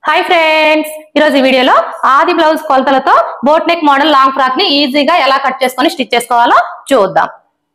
hi friends ఈరోజు ఈ వీడియోలో ఆది బ్లౌజ్ కొలతలతో boat neck model long frock ని ఈజీగా ఎలా కట్ చేసుకొని స్టిచ్ చేసుకోవాలో చూద్దాం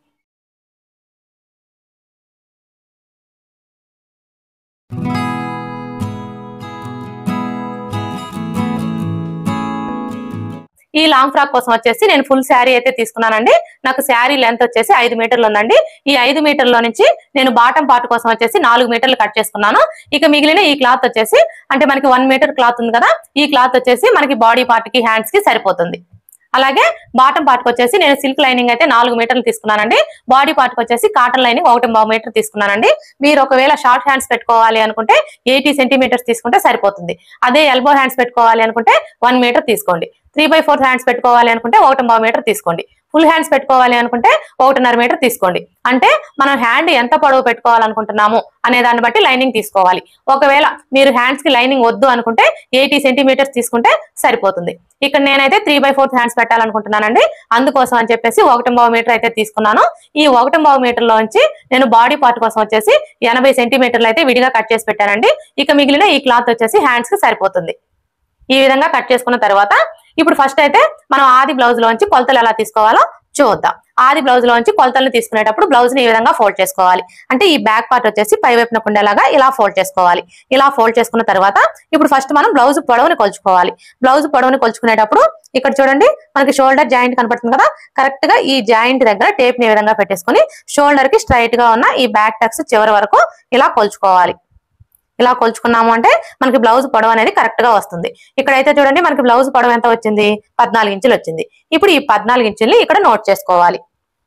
ఈ లాంగ్ ఫ్రాక్ కోసం వచ్చేసి నేను ఫుల్ శారీ అయితే తీసుకున్నానండి నాకు శారీ లెంత్ వచ్చేసి ఐదు మీటర్లు ఉందండి ఈ ఐదు మీటర్ల నుంచి నేను బాటం పార్ట్ కోసం వచ్చేసి నాలుగు మీటర్లు కట్ చేసుకున్నాను ఇక మిగిలిన ఈ క్లాత్ వచ్చేసి అంటే మనకి వన్ మీటర్ క్లాత్ ఉంది కదా ఈ క్లాత్ వచ్చేసి మనకి బాడీ పార్ట్ కి హ్యాండ్స్ కి సరిపోతుంది అలాగే బాటం పార్ట్ వచ్చేసి నేను సిల్క్ లైనింగ్ అయితే నాలుగు మీటర్లు తీసుకున్నానండి బాడీ పార్ట్ వచ్చేసి కాటన్ లైనింగ్ ఒకటి బావు మీటర్ తీసుకున్నానండి మీరు ఒకవేళ షార్ట్ హ్యాండ్స్ పెట్టుకోవాలి అనుకుంటే ఎయిటీ సెంటీమీటర్స్ తీసుకుంటే సరిపోతుంది అదే ఎల్బో హ్యాండ్స్ పెట్టుకోవాలి అనుకుంటే వన్ మీటర్ తీసుకోండి త్రీ బై ఫోర్త్ హ్యాండ్స్ పెట్టుకోవాలి అనుకుంటే ఒకటి బావు మీటర్ తీసుకోండి ఫుల్ హ్యాండ్స్ పెట్టుకోవాలి అనుకుంటే ఒకటిన్నర మీటర్ తీసుకోండి అంటే మనం హ్యాండ్ ఎంత పొడవు పెట్టుకోవాలనుకుంటున్నాము అనే దాన్ని బట్టి లైనింగ్ తీసుకోవాలి ఒకవేళ మీరు హ్యాండ్స్ కి లైనింగ్ వద్దు అనుకుంటే ఎయిటీ సెంటీమీటర్స్ తీసుకుంటే సరిపోతుంది ఇక్కడ నేనైతే త్రీ బై ఫోర్త్ హ్యాండ్స్ పెట్టాలనుకుంటున్నానండి అందుకోసం అని చెప్పేసి ఒకటి బావు మీటర్ అయితే తీసుకున్నాను ఈ ఒకటి బావు మీటర్ లోంచి నేను బాడీ పార్ట్ కోసం వచ్చేసి ఎనభై సెంటీమీటర్లు అయితే విడిగా కట్ చేసి పెట్టానండి ఇక మిగిలిన ఈ క్లాత్ వచ్చేసి హ్యాండ్స్ కి సరిపోతుంది ఈ విధంగా కట్ చేసుకున్న తర్వాత ఇప్పుడు ఫస్ట్ అయితే మనం ఆది బ్లౌజ్ లోంచి కొలతలు ఎలా తీసుకోవాలో చూద్దాం ఆది బ్లౌజ్ లోంచి కొలతలు తీసుకునేటప్పుడు బ్లౌజ్ ని ఈ విధంగా ఫోల్డ్ చేసుకోవాలి అంటే ఈ బ్యాక్ పార్ట్ వచ్చేసి పై వైపున ఉండేలాగా ఇలా ఫోల్డ్ చేసుకోవాలి ఇలా ఫోల్డ్ చేసుకున్న తర్వాత ఇప్పుడు ఫస్ట్ మనం బ్లౌజ్ పొడవుని కొలుచుకోవాలి బ్లౌజ్ పొడవుని కొలుచుకునేటప్పుడు ఇక్కడ చూడండి మనకి షోల్డర్ జాయింట్ కనపడుతుంది కదా కరెక్ట్ గా ఈ జాయింట్ దగ్గర టేప్ ని ఈ విధంగా పెట్టేసుకుని షోల్డర్ కి స్ట్రైట్ గా ఉన్న ఈ బ్యాక్ టక్స్ చివరి వరకు ఇలా కొలుచుకోవాలి ఇలా కొలుచుకున్నాము అంటే మనకి బ్లౌజ్ పొడవు అనేది కరెక్ట్ గా వస్తుంది ఇక్కడైతే చూడండి మనకి బ్లౌజ్ పొడవు ఎంత వచ్చింది పద్నాలుగు ఇంచులు వచ్చింది ఇప్పుడు ఈ పద్నాలుగు ఇంచుల్ని ఇక్కడ నోట్ చేసుకోవాలి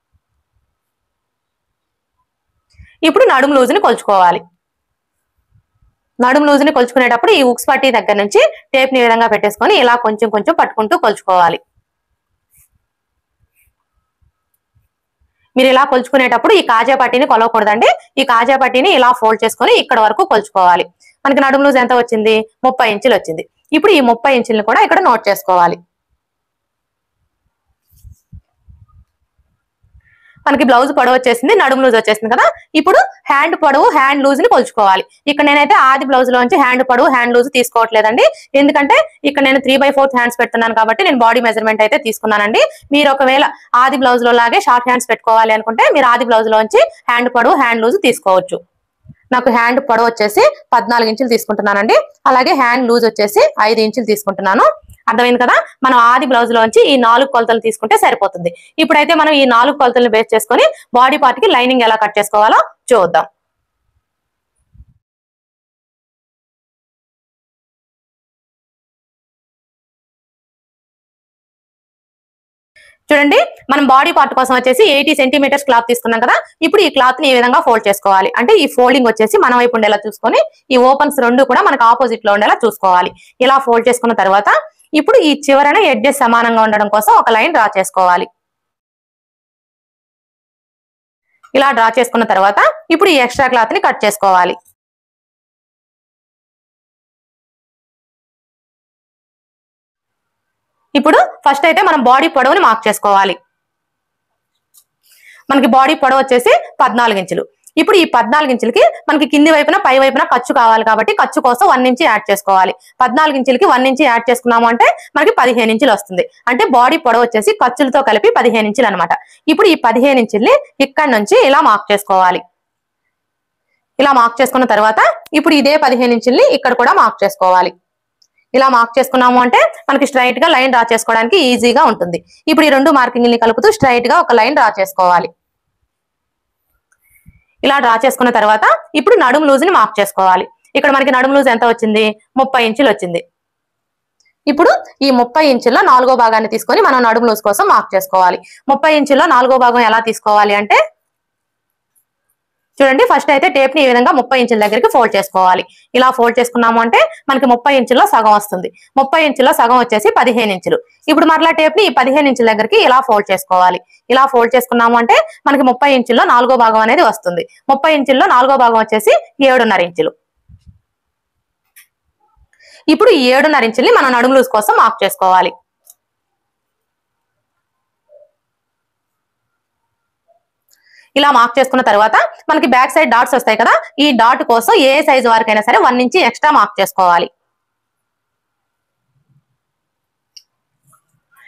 ఇప్పుడు నడుము లూజుని కొలుచుకోవాలి నడుము లూజుని కొలుచుకునేటప్పుడు ఈ ఉక్స్ పట్టీ దగ్గర నుంచి టేప్ ని ఈ విధంగా పెట్టేసుకొని ఇలా కొంచెం కొంచెం పట్టుకుంటూ కొలుచుకోవాలి మీరు ఇలా కొలుచుకునేటప్పుడు ఈ కాజా పట్టీని కొలవకూడదండి ఈ కాజా పట్టీని ఇలా ఫోల్డ్ చేసుకొని ఇక్కడ వరకు కొలుచుకోవాలి మనకి నడుము లూజ్ ఎంత వచ్చింది ముప్పై ఇంచులు వచ్చింది ఇప్పుడు ఈ ముప్పై ఇంచులను కూడా ఇక్కడ నోట్ చేసుకోవాలి మనకి బ్లౌజ్ పొడవు వచ్చేసింది నడుము లూజ్ వచ్చేసింది కదా ఇప్పుడు హ్యాండ్ పొడవు హ్యాండ్ లూజ్ ని కొలుచుకోవాలి ఇక్కడ నేనైతే ఆది బ్లౌజ్ లోంచి హ్యాండ్ పొడవు హ్యాండ్ లూజ్ తీసుకోవట్లేదండి ఎందుకంటే ఇక్కడ నేను త్రీ బై ఫోర్త్ హ్యాండ్స్ పెడుతున్నాను కాబట్టి నేను బాడీ మెజర్మెంట్ అయితే తీసుకున్నానండి మీరు ఒకవేళ ఆది బ్లౌజ్ లో లాగే షార్ట్ హ్యాండ్స్ పెట్టుకోవాలి అనుకుంటే మీరు ఆది బ్లౌజ్ లోంచి హ్యాండ్ పొడవు హ్యాండ్ లూజ్ తీసుకోవచ్చు నాకు హ్యాండ్ పొడవు వచ్చేసి పద్నాలుగు ఇంచులు తీసుకుంటున్నానండి అలాగే హ్యాండ్ లూజ్ వచ్చేసి ఐదు ఇంచులు తీసుకుంటున్నాను అర్థమైంది కదా మనం ఆది బ్లౌజ్ లోంచి ఈ నాలుగు కొలతలు తీసుకుంటే సరిపోతుంది ఇప్పుడైతే మనం ఈ నాలుగు కొలతలను బేస్ చేసుకొని బాడీ పార్ట్ కి లైనింగ్ ఎలా కట్ చేసుకోవాలో చూద్దాం చూడండి మనం బాడీ పార్ట్ కోసం వచ్చేసి ఎయిటీ సెంటీమీటర్స్ క్లాత్ తీసుకున్నాం కదా ఇప్పుడు ఈ క్లాత్ ని ఈ విధంగా ఫోల్డ్ చేసుకోవాలి అంటే ఈ ఫోల్డింగ్ వచ్చేసి మన వైపు ఉండేలా చూసుకొని ఈ ఓపెన్స్ రెండు కూడా మనకు ఆపోజిట్ లో ఉండేలా చూసుకోవాలి ఇలా ఫోల్డ్ చేసుకున్న తర్వాత ఇప్పుడు ఈ చివరన ఎడ్జెస్ సమానంగా ఉండడం కోసం ఒక లైన్ డ్రా చేసుకోవాలి ఇలా డ్రా చేసుకున్న తర్వాత ఇప్పుడు ఈ ఎక్స్ట్రా క్లాత్ ని కట్ చేసుకోవాలి ఇప్పుడు ఫస్ట్ అయితే మనం బాడీ పొడవుని మార్క్ చేసుకోవాలి మనకి బాడీ పొడవు వచ్చేసి పద్నాలుగు ఇంచులు ఇప్పుడు ఈ పద్నాలుగు ఇంచులకి మనకి కింది వైపున పై వైపున ఖర్చు కావాలి కాబట్టి ఖర్చు కోసం వన్ ఇంచి యాడ్ చేసుకోవాలి పద్నాలుగు ఇంచులకి వన్ ఇంచి యాడ్ చేసుకున్నాము అంటే మనకి పదిహేను ఇంచులు వస్తుంది అంటే బాడీ పొడవు వచ్చేసి ఖర్చులతో కలిపి పదిహేను ఇంచులు అనమాట ఇప్పుడు ఈ పదిహేను ఇంచుల్ని ఇక్కడ నుంచి ఇలా మార్క్ చేసుకోవాలి ఇలా మార్క్ చేసుకున్న తర్వాత ఇప్పుడు ఇదే పదిహేను ఇంచుల్ని ఇక్కడ కూడా మార్క్ చేసుకోవాలి ఇలా మార్క్ చేసుకున్నాము అంటే మనకి స్ట్రైట్ గా లైన్ డ్రా చేసుకోవడానికి ఈజీగా ఉంటుంది ఇప్పుడు ఈ రెండు మార్కింగ్ ని కలుపుతూ స్ట్రైట్ గా ఒక లైన్ డ్రా చేసుకోవాలి ఇలా డ్రా చేసుకున్న తర్వాత ఇప్పుడు నడుము లూజ్ ని మార్క్ చేసుకోవాలి ఇక్కడ మనకి నడుము లూజ్ ఎంత వచ్చింది ముప్పై ఇంచులు వచ్చింది ఇప్పుడు ఈ ముప్పై ఇంచుల్లో నాలుగో భాగాన్ని తీసుకొని మనం నడుము లూజ్ కోసం మార్క్ చేసుకోవాలి ముప్పై ఇంచుల్లో నాలుగో భాగం ఎలా తీసుకోవాలి అంటే చూడండి ఫస్ట్ అయితే టేప్ ని ఈ విధంగా ముప్పై ఇంచుల దగ్గరికి ఫోల్డ్ చేసుకోవాలి ఇలా ఫోల్డ్ చేసుకున్నాము అంటే మనకి ముప్పై ఇంచుల్లో సగం వస్తుంది ముప్పై ఇంచుల్లో సగం వచ్చేసి పదిహేను ఇంచులు ఇప్పుడు మరలా టేప్ ని ఈ పదిహేను ఇంచుల దగ్గరికి ఇలా ఫోల్డ్ చేసుకోవాలి ఇలా ఫోల్డ్ చేసుకున్నాము అంటే మనకి ముప్పై ఇంచుల్లో నాలుగో భాగం అనేది వస్తుంది ముప్పై ఇంచుల్లో నాలుగో భాగం వచ్చేసి ఏడున్నర ఇంచులు ఇప్పుడు ఈ ఏడున్నర ఇంచుల్ని మనం నడుము లూజ్ కోసం మార్క్ చేసుకోవాలి ఇలా మార్క్ చేసుకున్న తర్వాత మనకి బ్యాక్ సైడ్ డాట్స్ వస్తాయి కదా ఈ డాట్ కోసం ఏ సైజ్ వరకైనా సరే వన్ ఇంచి ఎక్స్ట్రా మార్క్ చేసుకోవాలి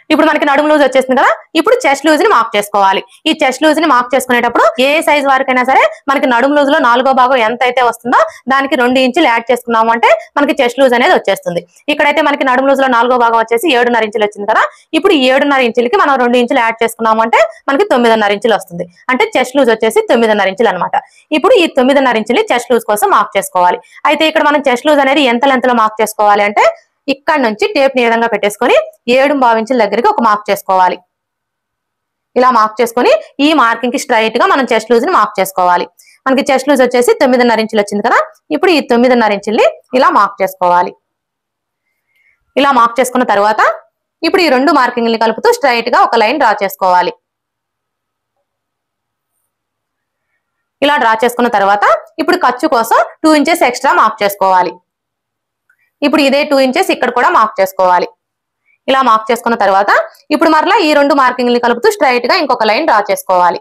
ఇప్పుడు మనకి నడుము లూజ్ వచ్చేసింది కదా ఇప్పుడు చెస్ట్ లూజ్ ని మార్క్ చేసుకోవాలి ఈ చెస్ట్ లూజ్ ని మార్క్ చేసుకునేటప్పుడు ఏ సైజ్ వరకైనా సరే మనకి నడుము లూజ్ లో నాలుగో భాగం ఎంత అయితే వస్తుందో దానికి రెండు ఇంచులు యాడ్ చేసుకున్నాము అంటే మనకి చెస్ట్ లూజ్ అనేది వచ్చేస్తుంది ఇక్కడైతే మనకి నడుము లూజ్ లో నాలుగో భాగం వచ్చేసి ఏడున్నర ఇంచులు వచ్చింది కదా ఇప్పుడు ఈ ఏడున్నర ఇంచులకి మనం రెండు ఇంచులు యాడ్ చేసుకున్నాము అంటే మనకి తొమ్మిదిన్నర ఇంచులు వస్తుంది అంటే చెస్ట్ లూజ్ వచ్చేసి తొమ్మిదిన్నర ఇంచులు అనమాట ఇప్పుడు ఈ తొమ్మిదిన్నర ఇంచులు చెస్ట్ లూజ్ కోసం మార్క్ చేసుకోవాలి అయితే ఇక్కడ మనం చెస్ట్ లూజ్ అనేది ఎంత లెంత్ లో మార్క్ చేసుకోవాలి అంటే ఇక్కడ నుంచి టేప్ ని ఈ విధంగా పెట్టేసుకొని ఏడు భావించిన దగ్గరికి ఒక మార్క్ చేసుకోవాలి ఇలా మార్క్ చేసుకొని ఈ మార్కింగ్ కి స్ట్రైట్ గా మనం చెస్ట్ లూజ్ ని మార్క్ చేసుకోవాలి మనకి చెస్ట్ లూజ్ వచ్చేసి తొమ్మిదిన్నర ఇంచులు వచ్చింది కదా ఇప్పుడు ఈ తొమ్మిదిన్నర ఇంచుల్ని ఇలా మార్క్ చేసుకోవాలి ఇలా మార్క్ చేసుకున్న తర్వాత ఇప్పుడు ఈ రెండు మార్కింగ్ని కలుపుతూ స్ట్రైట్ గా ఒక లైన్ డ్రా చేసుకోవాలి ఇలా డ్రా చేసుకున్న తర్వాత ఇప్పుడు ఖర్చు కోసం టూ ఇంచెస్ ఎక్స్ట్రా మార్క్ చేసుకోవాలి ఇప్పుడు ఇదే టూ ఇంచెస్ ఇక్కడ కూడా మార్క్ చేసుకోవాలి ఇలా మార్క్ చేసుకున్న తర్వాత ఇప్పుడు మరలా ఈ రెండు మార్కింగ్ని కలుపుతూ స్ట్రైట్ గా ఇంకొక లైన్ డ్రా చేసుకోవాలి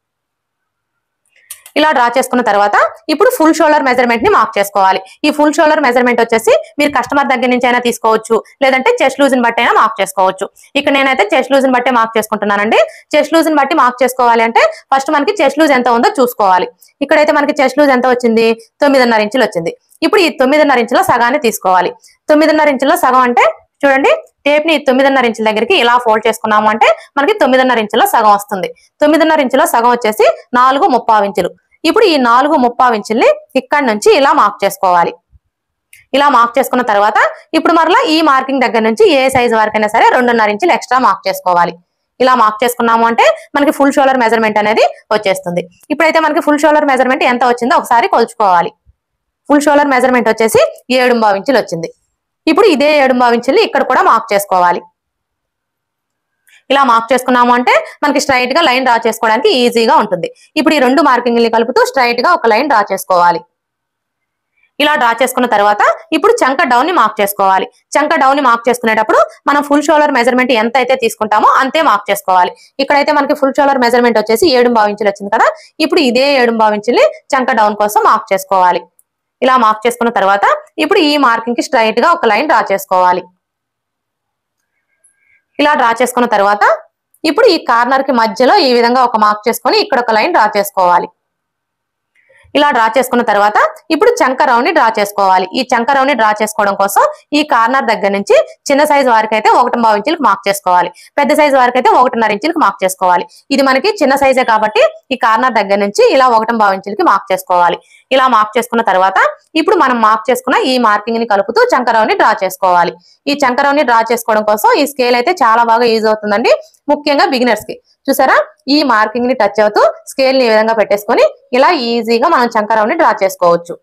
ఇలా డ్రా చేసుకున్న తర్వాత ఇప్పుడు ఫుల్ షోల్డర్ మెజర్మెంట్ ని మార్క్ చేసుకోవాలి ఈ ఫుల్ షోల్డర్ మెజర్మెంట్ వచ్చేసి మీరు కస్టమర్ దగ్గర నుంచి అయినా తీసుకోవచ్చు లేదంటే చెస్ట్ లూజ్ ని బట్టి అయినా మార్క్ చేసుకోవచ్చు ఇక్కడ నేనైతే చెస్ట్ లూజ్ ని బట్టి మార్క్ చేసుకుంటున్నానండి చెస్ట్ లూజ్ ని బట్టి మార్క్ చేసుకోవాలి అంటే ఫస్ట్ మనకి చెస్ట్ లూజ్ ఎంత ఉందో చూసుకోవాలి ఇక్కడైతే మనకి చెస్ట్ లూజ్ ఎంత వచ్చింది తొమ్మిదిన్నర ఇంచులు వచ్చింది ఇప్పుడు ఈ తొమ్మిదిన్నర ఇంచుల సగాన్ని తీసుకోవాలి తొమ్మిదిన్నర ఇంచుల సగం అంటే చూడండి టేప్ ని తొమ్మిదిన్నర ఇంచుల దగ్గరికి ఇలా ఫోల్డ్ చేసుకున్నాము అంటే మనకి తొమ్మిదిన్నర ఇంచుల సగం వస్తుంది తొమ్మిదిన్నర ఇంచుల సగం వచ్చేసి నాలుగు ముప్పావు ఇంచులు ఇప్పుడు ఈ నాలుగు ముప్పావు ఇంచుల్ని ఇక్కడ నుంచి ఇలా మార్క్ చేసుకోవాలి ఇలా మార్క్ చేసుకున్న తర్వాత ఇప్పుడు మరలా ఈ మార్కింగ్ దగ్గర నుంచి ఏ సైజ్ వరకైనా సరే రెండున్నర ఇంచులు ఎక్స్ట్రా మార్క్ చేసుకోవాలి ఇలా మార్క్ చేసుకున్నాము అంటే మనకి ఫుల్ షోల్డర్ మెజర్మెంట్ అనేది వచ్చేస్తుంది ఇప్పుడైతే మనకి ఫుల్ షోల్డర్ మెజర్మెంట్ ఎంత వచ్చిందో ఒకసారి కొలుచుకోవాలి ఫుల్ షోల్డర్ మెజర్మెంట్ వచ్చేసి ఏడు ఇంచులు వచ్చింది ఇప్పుడు ఇదే ఏడు ఇంచులు ఇక్కడ కూడా మార్క్ చేసుకోవాలి ఇలా మార్క్ చేసుకున్నాము అంటే మనకి స్ట్రైట్ గా లైన్ డ్రా చేసుకోవడానికి ఈజీగా ఉంటుంది ఇప్పుడు ఈ రెండు మార్కింగ్ని కలుపుతూ స్ట్రైట్ గా ఒక లైన్ డ్రా చేసుకోవాలి ఇలా డ్రా చేసుకున్న తర్వాత ఇప్పుడు చంక డౌన్ ని మార్క్ చేసుకోవాలి చంక డౌన్ ని మార్క్ చేసుకునేటప్పుడు మనం ఫుల్ షోల్డర్ మెజర్మెంట్ ఎంత అయితే తీసుకుంటామో అంతే మార్క్ చేసుకోవాలి ఇక్కడైతే మనకి ఫుల్ షోల్డర్ మెజర్మెంట్ వచ్చేసి ఏడు ఇంచులు వచ్చింది కదా ఇప్పుడు ఇదే ఏడు ఇంచుల్ని చంక డౌన్ కోసం మార్క్ చేసుకోవాలి ఇలా మార్క్ చేసుకున్న తర్వాత ఇప్పుడు ఈ మార్కింగ్ కి స్ట్రైట్ గా ఒక లైన్ డ్రా చేసుకోవాలి ఇలా డ్రా చేసుకున్న తర్వాత ఇప్పుడు ఈ కార్నర్ కి మధ్యలో ఈ విధంగా ఒక మార్క్ చేసుకొని ఇక్కడ ఒక లైన్ డ్రా చేసుకోవాలి ఇలా డ్రా చేసుకున్న తర్వాత ఇప్పుడు చంకరౌని డ్రా చేసుకోవాలి ఈ చంకరౌని డ్రా చేసుకోవడం కోసం ఈ కార్నర్ దగ్గర నుంచి చిన్న సైజ్ వారికి అయితే ఒకటి పావు ఇంచులకు మార్క్ చేసుకోవాలి పెద్ద సైజ్ వారికి అయితే ఒకటిన్నర ఇంచులకు మార్క్ చేసుకోవాలి ఇది మనకి చిన్న సైజే కాబట్టి ఈ కార్నర్ దగ్గర నుంచి ఇలా ఒకటి పావు ఇంచులకి మార్క్ చేసుకోవాలి ఇలా మార్క్ చేసుకున్న తర్వాత ఇప్పుడు మనం మార్క్ చేసుకున్న ఈ మార్కింగ్ ని కలుపుతూ చంకరౌని డ్రా చేసుకోవాలి ఈ చంకరౌని డ్రా చేసుకోవడం కోసం ఈ స్కేల్ అయితే చాలా బాగా యూజ్ అవుతుందండి ముఖ్యంగా బిగినర్స్ కి చూసారా ఈ మార్కింగ్ ని టచ్ అవుతూ స్కేల్ ని ఈ విధంగా పెట్టేసుకొని ఇలా ఈజీగా మనం చంకరౌని డ్రా చేసుకోవచ్చు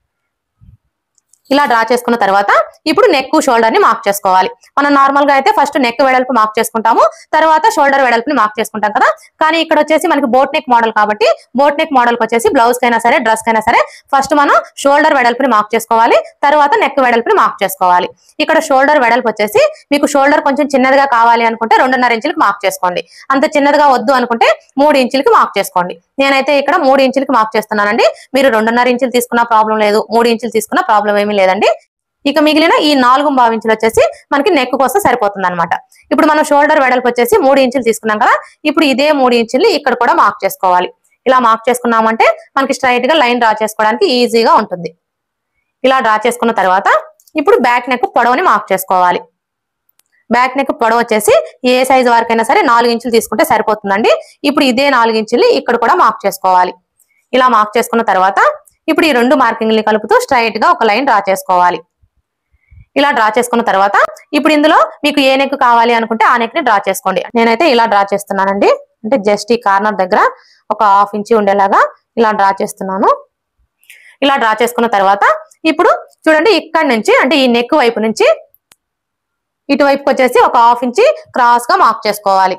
ఇలా డ్రా చేసుకున్న తర్వాత ఇప్పుడు నెక్ షోల్డర్ ని మార్క్ చేసుకోవాలి మనం నార్మల్ గా అయితే ఫస్ట్ నెక్ వెడల్పు మార్క్ చేసుకుంటాము తర్వాత షోల్డర్ వెడల్పుని మార్క్ చేసుకుంటాం కదా కానీ ఇక్కడ వచ్చేసి మనకి బోట్ నెక్ మోడల్ కాబట్టి బోట్ నెక్ మోడల్ కి వచ్చేసి బ్లౌజ్ కైనా సరే డ్రెస్ కైనా సరే ఫస్ట్ మనం షోల్డర్ వెడల్పుని మార్క్ చేసుకోవాలి తర్వాత నెక్ వెడల్పుని మార్క్ చేసుకోవాలి ఇక్కడ షోల్డర్ వెడల్పు వచ్చేసి మీకు షోల్డర్ కొంచెం చిన్నదిగా కావాలి అనుకుంటే రెండున్నర ఇంచులకి మార్క్ చేసుకోండి అంత చిన్నదిగా వద్దు అనుకుంటే మూడు ఇంచులకి మార్క్ చేసుకోండి నేనైతే ఇక్కడ మూడు ఇంచులకి మార్క్ చేస్తున్నానండి మీరు రెండున్నర ఇంచులు తీసుకున్న ప్రాబ్లం లేదు మూడు ఇంచులు తీసుకున్న ప్రాబ్లం ఏమీ లేదండి ఇక మిగిలిన ఈ నాలుగు పావు ఇంచులు వచ్చేసి మనకి నెక్ కోసం సరిపోతుంది అనమాట ఇప్పుడు మనం షోల్డర్ వెడల్పు వచ్చేసి మూడు ఇంచులు తీసుకున్నాం కదా ఇప్పుడు ఇదే మూడు ఇంచులు ఇక్కడ కూడా మార్క్ చేసుకోవాలి ఇలా మార్క్ చేసుకున్నామంటే మనకి స్ట్రైట్ గా లైన్ డ్రా చేసుకోవడానికి ఈజీగా ఉంటుంది ఇలా డ్రా చేసుకున్న తర్వాత ఇప్పుడు బ్యాక్ నెక్ పొడవుని మార్క్ చేసుకోవాలి బ్యాక్ నెక్ పొడవు వచ్చేసి ఏ సైజ్ వరకైనా సరే నాలుగు ఇంచులు తీసుకుంటే సరిపోతుందండి ఇప్పుడు ఇదే నాలుగు ఇంచులు ఇక్కడ కూడా మార్క్ చేసుకోవాలి ఇలా మార్క్ చేసుకున్న తర్వాత ఇప్పుడు ఈ రెండు మార్కింగ్ని కలుపుతూ స్ట్రైట్ గా ఒక లైన్ డ్రా చేసుకోవాలి ఇలా డ్రా చేసుకున్న తర్వాత ఇప్పుడు ఇందులో మీకు ఏ నెక్ కావాలి అనుకుంటే ఆ నెక్ ని డ్రా చేసుకోండి నేనైతే ఇలా డ్రా చేస్తున్నానండి అంటే జస్ట్ ఈ కార్నర్ దగ్గర ఒక హాఫ్ ఇంచి ఉండేలాగా ఇలా డ్రా చేస్తున్నాను ఇలా డ్రా చేసుకున్న తర్వాత ఇప్పుడు చూడండి ఇక్కడ నుంచి అంటే ఈ నెక్ వైపు నుంచి ఇటువైపుకి వచ్చేసి ఒక హాఫ్ ఇంచి క్రాస్ గా మార్క్ చేసుకోవాలి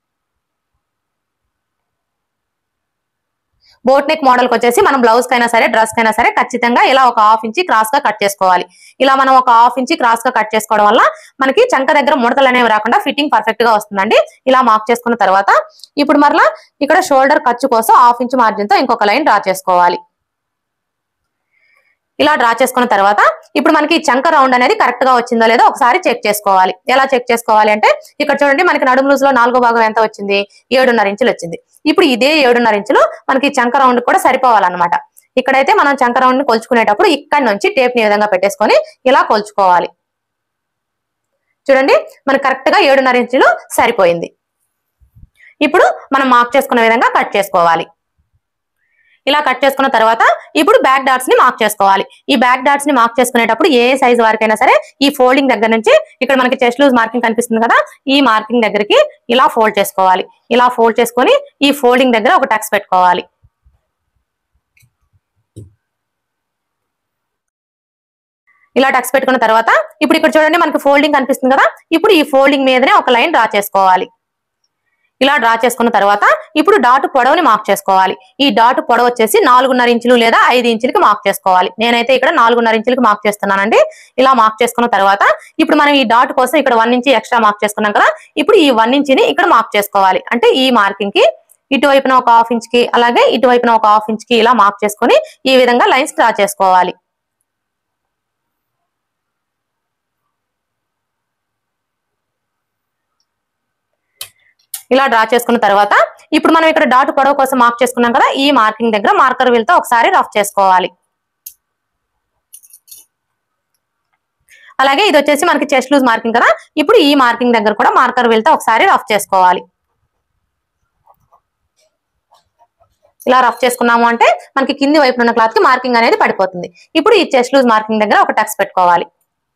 బోట్ నెక్ మోడల్ కి వచ్చేసి మనం బ్లౌజ్ కైనా సరే డ్రెస్ కైనా సరే ఖచ్చితంగా ఇలా ఒక హాఫ్ ఇంచి క్రాస్ గా కట్ చేసుకోవాలి ఇలా మనం ఒక హాఫ్ ఇంచి క్రాస్ గా కట్ చేసుకోవడం వల్ల మనకి చంక దగ్గర ముడతలు అనేవి రాకుండా ఫిట్టింగ్ పర్ఫెక్ట్ గా వస్తుందండి ఇలా మార్క్ చేసుకున్న తర్వాత ఇప్పుడు మరలా ఇక్కడ షోల్డర్ ఖర్చు కోసం హాఫ్ ఇంచ్ మార్జిన్ తో ఇంకొక లైన్ డ్రా చేసుకోవాలి ఇలా డ్రా చేసుకున్న తర్వాత ఇప్పుడు మనకి ఈ చంక రౌండ్ అనేది కరెక్ట్ గా వచ్చిందో లేదో ఒకసారి చెక్ చేసుకోవాలి ఎలా చెక్ చేసుకోవాలి అంటే ఇక్కడ చూడండి మనకి నడుము లూజ్ లో నాలుగో భాగం ఎంత వచ్చింది ఏడున్నర ఇంచులు వచ్చింది ఇప్పుడు ఇదే ఏడున్నర ఇంచులు మనకి చంక రౌండ్ కూడా సరిపోవాలన్నమాట ఇక్కడైతే మనం చంక రౌండ్ ని కొలుచుకునేటప్పుడు ఇక్కడ నుంచి టేప్ ని ఈ విధంగా పెట్టేసుకొని ఇలా కొలుచుకోవాలి చూడండి మనకి కరెక్ట్ గా ఏడున్నర ఇంచులు సరిపోయింది ఇప్పుడు మనం మార్క్ చేసుకున్న విధంగా కట్ చేసుకోవాలి ఇలా కట్ చేసుకున్న తర్వాత ఇప్పుడు బ్యాక్ డాట్స్ ని మార్క్ చేసుకోవాలి ఈ బ్యాక్ డాట్స్ ని మార్క్ చేసుకునేటప్పుడు ఏ సైజ్ వరకైనా సరే ఈ ఫోల్డింగ్ దగ్గర నుంచి ఇక్కడ మనకి చెస్ట్ లూజ్ మార్కింగ్ కనిపిస్తుంది కదా ఈ మార్కింగ్ దగ్గరికి ఇలా ఫోల్డ్ చేసుకోవాలి ఇలా ఫోల్డ్ చేసుకొని ఈ ఫోల్డింగ్ దగ్గర ఒక టక్స్ పెట్టుకోవాలి ఇలా టక్స్ పెట్టుకున్న తర్వాత ఇప్పుడు ఇక్కడ చూడండి మనకి ఫోల్డింగ్ కనిపిస్తుంది కదా ఇప్పుడు ఈ ఫోల్డింగ్ మీదనే ఒక లైన్ డ్రా చేసుకోవాలి ఇలా డ్రా చేసుకున్న తర్వాత ఇప్పుడు డాట్ పొడవుని మార్క్ చేసుకోవాలి ఈ డాట్ పొడవు వచ్చేసి నాలుగున్నర ఇంచులు లేదా ఐదు ఇంచులకి మార్క్ చేసుకోవాలి నేనైతే ఇక్కడ నాలుగున్నర ఇంచులకి మార్క్ చేస్తున్నానండి ఇలా మార్క్ చేసుకున్న తర్వాత ఇప్పుడు మనం ఈ డాట్ కోసం ఇక్కడ వన్ ఇంచి ఎక్స్ట్రా మార్క్ చేసుకున్నాం కదా ఇప్పుడు ఈ వన్ ఇంచిని ఇక్కడ మార్క్ చేసుకోవాలి అంటే ఈ మార్కింగ్ కి ఇటువైపున ఒక హాఫ్ ఇంచ్ కి అలాగే ఇటువైపున ఒక హాఫ్ ఇంచ్ కి ఇలా మార్క్ చేసుకొని ఈ విధంగా లైన్స్ డ్రా చేసుకోవాలి ఇలా డ్రా చేసుకున్న తర్వాత ఇప్పుడు మనం ఇక్కడ డాట్ పొడవు కోసం మార్క్ చేసుకున్నాం కదా ఈ మార్కింగ్ దగ్గర మార్కర్ వీల్ తో ఒకసారి రఫ్ చేసుకోవాలి అలాగే ఇది వచ్చేసి మనకి చెస్ట్ లూజ్ మార్కింగ్ కదా ఇప్పుడు ఈ మార్కింగ్ దగ్గర కూడా మార్కర్ వీల్ తో ఒకసారి రఫ్ చేసుకోవాలి ఇలా రఫ్ చేసుకున్నాము అంటే మనకి కింది వైపు ఉన్న క్లాత్ కి మార్కింగ్ అనేది పడిపోతుంది ఇప్పుడు ఈ చెస్ట్ లూజ్ మార్కింగ్ దగ్గర ఒక టక్స్ పెట్టుకోవాలి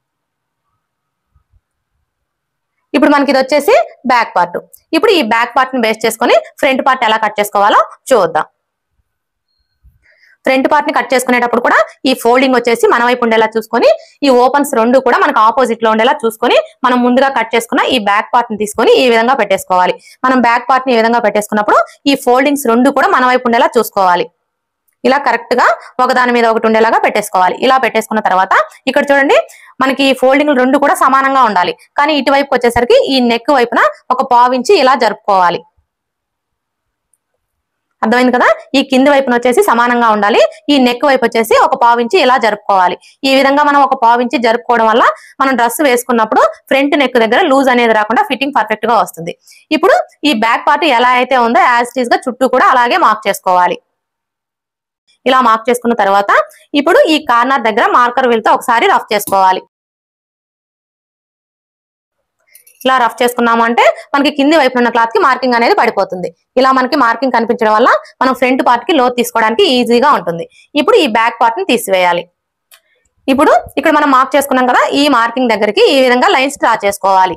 ఇప్పుడు మనకి ఇది వచ్చేసి బ్యాక్ పార్ట్ ఇప్పుడు ఈ బ్యాక్ పార్ట్ ని బేస్ చేసుకొని ఫ్రంట్ పార్ట్ ఎలా కట్ చేసుకోవాలో చూద్దాం ఫ్రంట్ పార్ట్ ని కట్ చేసుకునేటప్పుడు కూడా ఈ ఫోల్డింగ్ వచ్చేసి మన వైపు ఉండేలా చూసుకొని ఈ ఓపెన్స్ రెండు కూడా మనకు ఆపోజిట్ లో ఉండేలా చూసుకొని మనం ముందుగా కట్ చేసుకున్న ఈ బ్యాక్ పార్ట్ ని తీసుకొని ఈ విధంగా పెట్టేసుకోవాలి మనం బ్యాక్ పార్ట్ ని ఈ విధంగా పెట్టేసుకున్నప్పుడు ఈ ఫోల్డింగ్స్ రెండు కూడా మన వైపు ఉండేలా చూసుకోవాలి ఇలా కరెక్ట్ గా ఒకదాని మీద ఒకటి ఉండేలాగా పెట్టేసుకోవాలి ఇలా పెట్టేసుకున్న తర్వాత ఇక్కడ చూడండి మనకి ఈ ఫోల్డింగ్ రెండు కూడా సమానంగా ఉండాలి కానీ ఇటువైపు వచ్చేసరికి ఈ నెక్ వైపున ఒక పావించి ఇలా జరుపుకోవాలి అర్థమైంది కదా ఈ కింది వైపున వచ్చేసి సమానంగా ఉండాలి ఈ నెక్ వైపు వచ్చేసి ఒక పావించి ఇలా జరుపుకోవాలి ఈ విధంగా మనం ఒక పావించి జరుపుకోవడం వల్ల మనం డ్రెస్ వేసుకున్నప్పుడు ఫ్రంట్ నెక్ దగ్గర లూజ్ అనేది రాకుండా ఫిట్టింగ్ పర్ఫెక్ట్ గా వస్తుంది ఇప్పుడు ఈ బ్యాక్ పార్ట్ ఎలా అయితే ఉందో యాజ్ టీజ్ గా చుట్టూ కూడా అలాగే మార్క్ చేసుకోవాలి ఇలా మార్క్ చేసుకున్న తర్వాత ఇప్పుడు ఈ కార్నర్ దగ్గర మార్కర్ వీల్ తో ఒకసారి రఫ్ చేసుకోవాలి ఇలా రఫ్ చేసుకున్నాము అంటే మనకి కింది వైపు ఉన్న క్లాత్ కి మార్కింగ్ అనేది పడిపోతుంది ఇలా మనకి మార్కింగ్ కనిపించడం వల్ల మనం ఫ్రంట్ పార్ట్ కి లోతు తీసుకోవడానికి ఈజీగా ఉంటుంది ఇప్పుడు ఈ బ్యాక్ పార్ట్ ని తీసివేయాలి ఇప్పుడు ఇక్కడ మనం మార్క్ చేసుకున్నాం కదా ఈ మార్కింగ్ దగ్గరికి ఈ విధంగా లైన్స్ డ్రా చేసుకోవాలి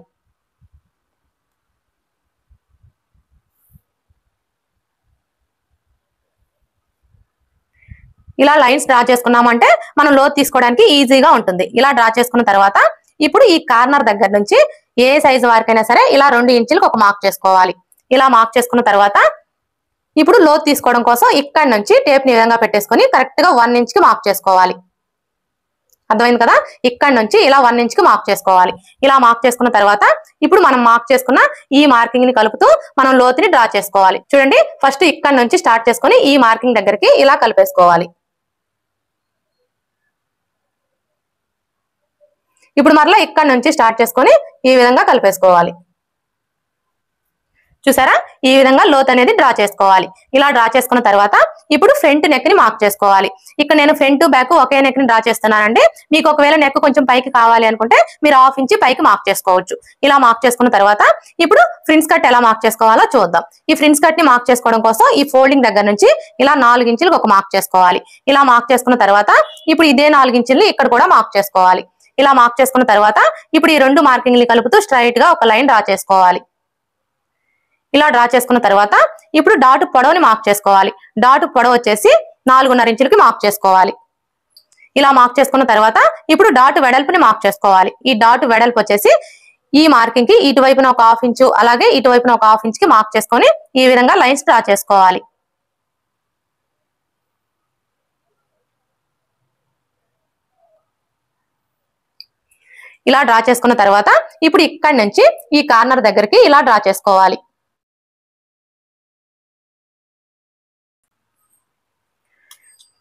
ఇలా లైన్స్ డ్రా చేసుకున్నామంటే మనం లోతు తీసుకోవడానికి ఈజీగా ఉంటుంది ఇలా డ్రా చేసుకున్న తర్వాత ఇప్పుడు ఈ కార్నర్ దగ్గర నుంచి ఏ సైజు వరకైనా సరే ఇలా రెండు ఇంచులకు ఒక మార్క్ చేసుకోవాలి ఇలా మార్క్ చేసుకున్న తర్వాత ఇప్పుడు లోతు తీసుకోవడం కోసం ఇక్కడ నుంచి టేప్ ని ఈ విధంగా పెట్టేసుకొని కరెక్ట్ గా వన్ ఇంచ్ కి మార్క్ చేసుకోవాలి అర్థమైంది కదా ఇక్కడ నుంచి ఇలా వన్ ఇంచ్ కి మార్క్ చేసుకోవాలి ఇలా మార్క్ చేసుకున్న తర్వాత ఇప్పుడు మనం మార్క్ చేసుకున్న ఈ మార్కింగ్ ని కలుపుతూ మనం లోతుని డ్రా చేసుకోవాలి చూడండి ఫస్ట్ ఇక్కడ నుంచి స్టార్ట్ చేసుకొని ఈ మార్కింగ్ దగ్గరికి ఇలా కలిపేసుకోవాలి ఇప్పుడు మరలా ఇక్కడ నుంచి స్టార్ట్ చేసుకొని ఈ విధంగా కలిపేసుకోవాలి చూసారా ఈ విధంగా లోత్ అనేది డ్రా చేసుకోవాలి ఇలా డ్రా చేసుకున్న తర్వాత ఇప్పుడు ఫ్రంట్ నెక్ ని మార్క్ చేసుకోవాలి ఇక్కడ నేను ఫ్రంట్ బ్యాక్ ఒకే నెక్ ని డ్రా చేస్తున్నానండి మీకు ఒకవేళ నెక్ కొంచెం పైకి కావాలి అనుకుంటే మీరు హాఫ్ ఇంచి పైకి మార్క్ చేసుకోవచ్చు ఇలా మార్క్ చేసుకున్న తర్వాత ఇప్పుడు ఫ్రిన్స్ కట్ ఎలా మార్క్ చేసుకోవాలో చూద్దాం ఈ ఫ్రిన్స్ కట్ ని మార్క్ చేసుకోవడం కోసం ఈ ఫోల్డింగ్ దగ్గర నుంచి ఇలా నాలుగు ఇంచులకు ఒక మార్క్ చేసుకోవాలి ఇలా మార్క్ చేసుకున్న తర్వాత ఇప్పుడు ఇదే నాలుగు ఇంచుల్ని ఇక్కడ కూడా మార్క్ చేసుకోవాలి ఇలా మార్క్ చేసుకున్న తర్వాత ఇప్పుడు ఈ రెండు మార్కింగ్లు కలుపుతూ స్ట్రైట్ గా ఒక లైన్ డ్రా చేసుకోవాలి ఇలా డ్రా చేసుకున్న తర్వాత ఇప్పుడు డాట్ పొడవుని మార్క్ చేసుకోవాలి డాట్ పొడవు వచ్చేసి నాలుగున్నర ఇంచులకి మార్క్ చేసుకోవాలి ఇలా మార్క్ చేసుకున్న తర్వాత ఇప్పుడు డాట్ వెడల్పుని మార్క్ చేసుకోవాలి ఈ డాట్ వెడల్పు వచ్చేసి ఈ మార్కింగ్ కి ఇటువైపున ఒక హాఫ్ ఇంచు అలాగే ఇటువైపున ఒక హాఫ్ ఇంచ్ కి మార్క్ చేసుకొని ఈ విధంగా లైన్స్ డ్రా చేసుకోవాలి ఇలా డ్రా చేసుకున్న తర్వాత ఇప్పుడు ఇక్కడి నుంచి ఈ కార్నర్ దగ్గరికి ఇలా డ్రా చేసుకోవాలి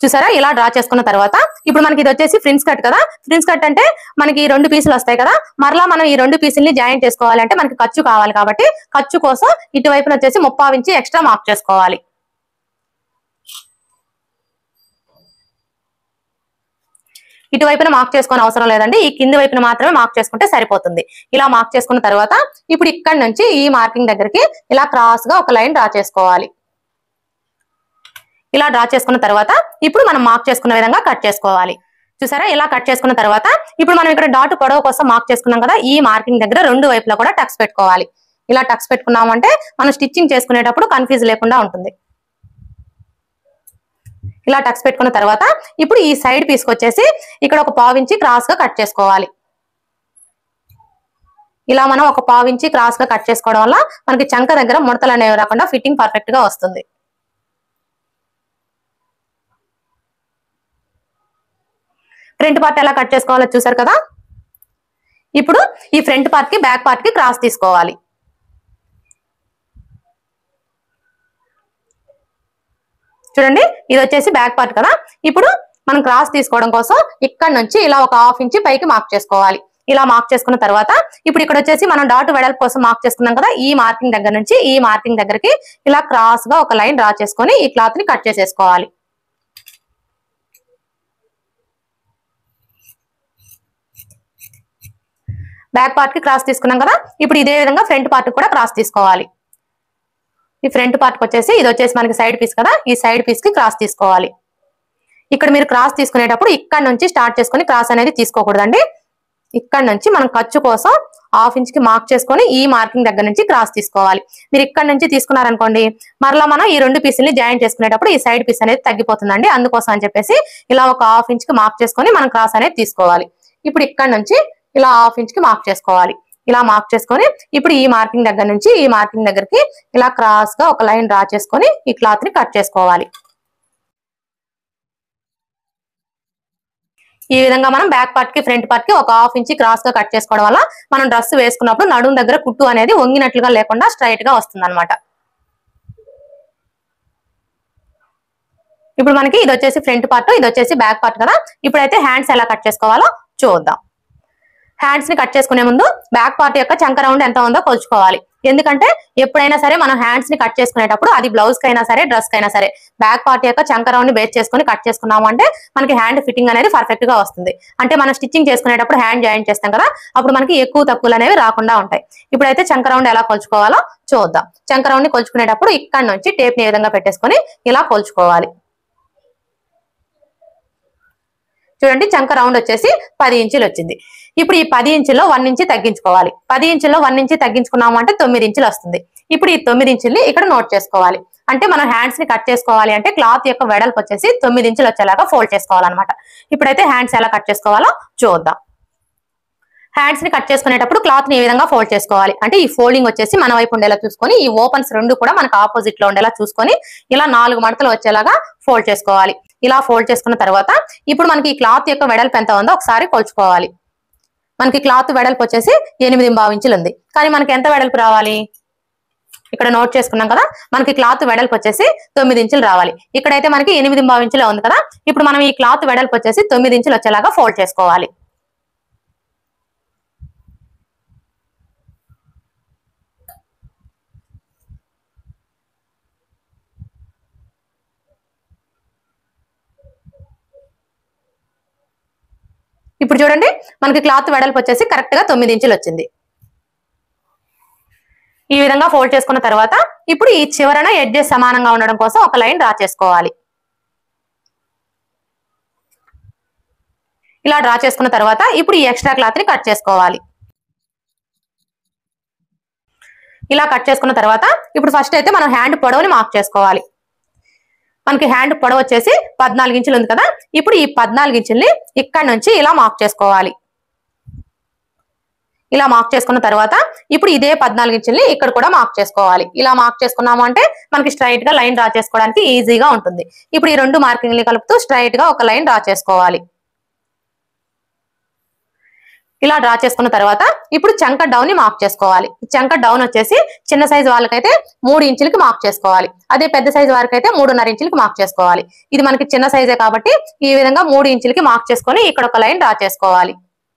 చూసారా ఇలా డ్రా చేసుకున్న తర్వాత ఇప్పుడు మనకి ఇది వచ్చేసి ఫ్రిన్స్ కట్ కదా ఫ్రిన్స్ కట్ అంటే మనకి ఈ రెండు పీసులు వస్తాయి కదా మరలా మనం ఈ రెండు పీసుల్ని జాయింట్ చేసుకోవాలంటే మనకి ఖర్చు కావాలి కాబట్టి ఖర్చు కోసం ఇటువైపున వచ్చేసి ముప్పావు ఇంచి ఎక్స్ట్రా మార్క్ చేసుకోవాలి ఇటువైపున మార్క్ చేసుకొని అవసరం లేదండి ఈ కింది వైపున మాత్రమే మార్క్ చేసుకుంటే సరిపోతుంది ఇలా మార్క్ చేసుకున్న తర్వాత ఇప్పుడు ఇక్కడ నుంచి ఈ మార్కింగ్ దగ్గరికి ఇలా క్రాస్ గా ఒక లైన్ డ్రా చేసుకోవాలి ఇలా డ్రా చేసుకున్న తర్వాత ఇప్పుడు మనం మార్క్ చేసుకున్న విధంగా కట్ చేసుకోవాలి చూసారా ఇలా కట్ చేసుకున్న తర్వాత ఇప్పుడు మనం ఇక్కడ డాట్ పొడవు కోసం మార్క్ చేసుకున్నాం కదా ఈ మార్కింగ్ దగ్గర రెండు వైపులా కూడా టక్స్ పెట్టుకోవాలి ఇలా టక్స్ పెట్టుకున్నామంటే మనం స్టిచ్చింగ్ చేసుకునేటప్పుడు కన్ఫ్యూజ్ లేకుండా ఉంటుంది ఇలా టక్స్ పెట్టుకున్న తర్వాత ఇప్పుడు ఈ సైడ్ పీస్కి వచ్చేసి ఇక్కడ ఒక పావించి క్రాస్ గా కట్ చేసుకోవాలి ఇలా మనం ఒక పావించి క్రాస్ గా కట్ చేసుకోవడం వల్ల మనకి చంక దగ్గర ముడతలు అనేవి రాకుండా ఫిట్టింగ్ పర్ఫెక్ట్ గా వస్తుంది ఫ్రంట్ పార్ట్ ఎలా కట్ చేసుకోవాలో చూసారు కదా ఇప్పుడు ఈ ఫ్రంట్ పార్ట్ కి బ్యాక్ పార్ట్ కి క్రాస్ తీసుకోవాలి చూడండి ఇది వచ్చేసి బ్యాక్ పార్ట్ కదా ఇప్పుడు మనం క్రాస్ తీసుకోవడం కోసం ఇక్కడ నుంచి ఇలా ఒక హాఫ్ ఇంచ్ పైకి మార్క్ చేసుకోవాలి ఇలా మార్క్ చేసుకున్న తర్వాత ఇప్పుడు ఇక్కడ వచ్చేసి మనం డాట్ వెడల్పు కోసం మార్క్ చేసుకున్నాం కదా ఈ మార్కింగ్ దగ్గర నుంచి ఈ మార్కింగ్ దగ్గరికి ఇలా క్రాస్ గా ఒక లైన్ డ్రా చేసుకొని ఈ క్లాత్ ని కట్ చేసేసుకోవాలి బ్యాక్ పార్ట్ కి క్రాస్ తీసుకున్నాం కదా ఇప్పుడు ఇదే విధంగా ఫ్రంట్ పార్ట్ కూడా క్రాస్ తీసుకోవాలి ఈ ఫ్రంట్ పార్ట్ వచ్చేసి ఇది వచ్చేసి మనకి సైడ్ పీస్ కదా ఈ సైడ్ పీస్ కి క్రాస్ తీసుకోవాలి ఇక్కడ మీరు క్రాస్ తీసుకునేటప్పుడు ఇక్కడ నుంచి స్టార్ట్ చేసుకొని క్రాస్ అనేది తీసుకోకూడదండి ఇక్కడ నుంచి మనం ఖర్చు కోసం హాఫ్ ఇంచ్ కి మార్క్ చేసుకొని ఈ మార్కింగ్ దగ్గర నుంచి క్రాస్ తీసుకోవాలి మీరు ఇక్కడ నుంచి తీసుకున్నారనుకోండి మరలా మనం ఈ రెండు పీసుల్ని జాయింట్ చేసుకునేటప్పుడు ఈ సైడ్ పీస్ అనేది తగ్గిపోతుందండి అందుకోసం అని చెప్పేసి ఇలా ఒక హాఫ్ ఇంచ్ కి మార్క్ చేసుకొని మనం క్రాస్ అనేది తీసుకోవాలి ఇప్పుడు ఇక్కడ నుంచి ఇలా హాఫ్ ఇంచ్ కి మార్క్ చేసుకోవాలి ఇలా మార్క్ చేసుకొని ఇప్పుడు ఈ మార్కింగ్ దగ్గర నుంచి ఈ మార్కింగ్ దగ్గరికి ఇలా క్రాస్ గా ఒక లైన్ డ్రా చేసుకొని ఈ క్లాత్ ని కట్ చేసుకోవాలి ఈ విధంగా మనం బ్యాక్ పార్ట్ కి ఫ్రంట్ పార్ట్ కి ఒక హాఫ్ ఇంచ్ క్రాస్ గా కట్ చేసుకోవడం వల్ల మనం డ్రెస్ వేసుకున్నప్పుడు నడుము దగ్గర కుట్టు అనేది వంగినట్లుగా లేకుండా స్ట్రైట్ గా వస్తుంది అనమాట ఇప్పుడు మనకి ఇది వచ్చేసి ఫ్రంట్ పార్ట్ ఇది వచ్చేసి బ్యాక్ పార్ట్ కదా ఇప్పుడైతే హ్యాండ్స్ ఎలా కట్ చేసుకోవాలో చూద్దాం హ్యాండ్స్ ని కట్ చేసుకునే ముందు బ్యాక్ పార్ట్ యొక్క చంక రౌండ్ ఎంత ఉందో కొలుచుకోవాలి ఎందుకంటే ఎప్పుడైనా సరే మనం హ్యాండ్స్ ని కట్ చేసుకునేటప్పుడు అది బ్లౌజ్ కైనా సరే డ్రెస్ కైనా సరే బ్యాక్ పార్ట్ యొక్క చంక రౌండ్ ని బేస్ చేసుకుని కట్ చేసుకున్నాము అంటే మనకి హ్యాండ్ ఫిట్టింగ్ అనేది పర్ఫెక్ట్ గా వస్తుంది అంటే మనం స్టిచ్చింగ్ చేసుకునేటప్పుడు హ్యాండ్ జాయిన్ చేస్తాం కదా అప్పుడు మనకి ఎక్కువ తక్కువలు అనేవి రాకుండా ఉంటాయి ఇప్పుడైతే చంక రౌండ్ ఎలా కొలుచుకోవాలో చూద్దాం చంక రౌండ్ ని కొలుచుకునేటప్పుడు ఇక్కడ నుంచి టేప్ ని ఈ విధంగా పెట్టేసుకొని ఇలా కొలుచుకోవాలి చూడండి చంక రౌండ్ వచ్చేసి పది ఇంచులు వచ్చింది ఇప్పుడు ఈ పది ఇంచుల్లో వన్ ఇంచి తగ్గించుకోవాలి పది ఇంచుల్లో వన్ ఇంచి తగ్గించుకున్నాము అంటే తొమ్మిది ఇంచులు వస్తుంది ఇప్పుడు ఈ తొమ్మిది ఇంచుల్ని ఇక్కడ నోట్ చేసుకోవాలి అంటే మనం హ్యాండ్స్ ని కట్ చేసుకోవాలి అంటే క్లాత్ యొక్క వెడల్పు వచ్చేసి తొమ్మిది ఇంచులు వచ్చేలాగా ఫోల్డ్ చేసుకోవాలన్నమాట ఇప్పుడైతే హ్యాండ్స్ ఎలా కట్ చేసుకోవాలో చూద్దాం హ్యాండ్స్ ని కట్ చేసుకునేటప్పుడు క్లాత్ ని ఈ విధంగా ఫోల్డ్ చేసుకోవాలి అంటే ఈ ఫోల్డింగ్ వచ్చేసి మన వైపు ఉండేలా చూసుకొని ఈ ఓపెన్స్ రెండు కూడా మనకు ఆపోజిట్ లో ఉండేలా చూసుకొని ఇలా నాలుగు మడతలు వచ్చేలాగా ఫోల్డ్ చేసుకోవాలి ఇలా ఫోల్డ్ చేసుకున్న తర్వాత ఇప్పుడు మనకి ఈ క్లాత్ యొక్క వెడల్పు ఎంత ఉందో ఒకసారి కొలుచుకోవాలి మనకి క్లాత్ వెడల్పు వచ్చేసి ఎనిమిది ఇంచులు ఉంది కానీ మనకి ఎంత వెడల్పు రావాలి ఇక్కడ నోట్ చేసుకున్నాం కదా మనకి క్లాత్ వెడల్పు వచ్చేసి తొమ్మిది ఇంచులు రావాలి ఇక్కడైతే మనకి ఎనిమిది ఇంచులే ఉంది కదా ఇప్పుడు మనం ఈ క్లాత్ వెడల్పు వచ్చేసి తొమ్మిది ఇంచులు వచ్చేలాగా ఫోల్డ్ చేసుకోవాలి ఇప్పుడు చూడండి మనకి క్లాత్ వెడల్పు వచ్చేసి కరెక్ట్ గా తొమ్మిది ఇంచులు వచ్చింది ఈ విధంగా ఫోల్డ్ చేసుకున్న తర్వాత ఇప్పుడు ఈ చివరన ఎడ్జెస్ సమానంగా ఉండడం కోసం ఒక లైన్ డ్రా చేసుకోవాలి ఇలా డ్రా చేసుకున్న తర్వాత ఇప్పుడు ఈ ఎక్స్ట్రా క్లాత్ ని కట్ చేసుకోవాలి ఇలా కట్ చేసుకున్న తర్వాత ఇప్పుడు ఫస్ట్ అయితే మనం హ్యాండ్ పొడవుని మార్క్ చేసుకోవాలి మనకి హ్యాండ్ పొడవు వచ్చేసి పద్నాలుగు ఇంచులు ఉంది కదా ఇప్పుడు ఈ పద్నాలుగు ఇంచుల్ని ఇక్కడ నుంచి ఇలా మార్క్ చేసుకోవాలి ఇలా మార్క్ చేసుకున్న తర్వాత ఇప్పుడు ఇదే పద్నాలుగు ఇంచుల్ని ఇక్కడ కూడా మార్క్ చేసుకోవాలి ఇలా మార్క్ చేసుకున్నాము అంటే మనకి స్ట్రైట్ గా లైన్ డ్రా చేసుకోవడానికి ఈజీగా ఉంటుంది ఇప్పుడు ఈ రెండు మార్కింగ్ని కలుపుతూ స్ట్రైట్ గా ఒక లైన్ డ్రా చేసుకోవాలి ఇలా డ్రా చేసుకున్న తర్వాత ఇప్పుడు చంక డౌన్ ని మార్క్ చేసుకోవాలి ఈ చంక డౌన్ వచ్చేసి చిన్న సైజు వాళ్ళకైతే మూడు ఇంచులకి మార్క్ చేసుకోవాలి అదే పెద్ద సైజు వారికి అయితే మూడున్నర ఇంచులకి మార్క్ చేసుకోవాలి ఇది మనకి చిన్న సైజే కాబట్టి ఈ విధంగా మూడు ఇంచులకి మార్క్ చేసుకొని ఇక్కడ ఒక లైన్ డ్రా చేసుకోవాలి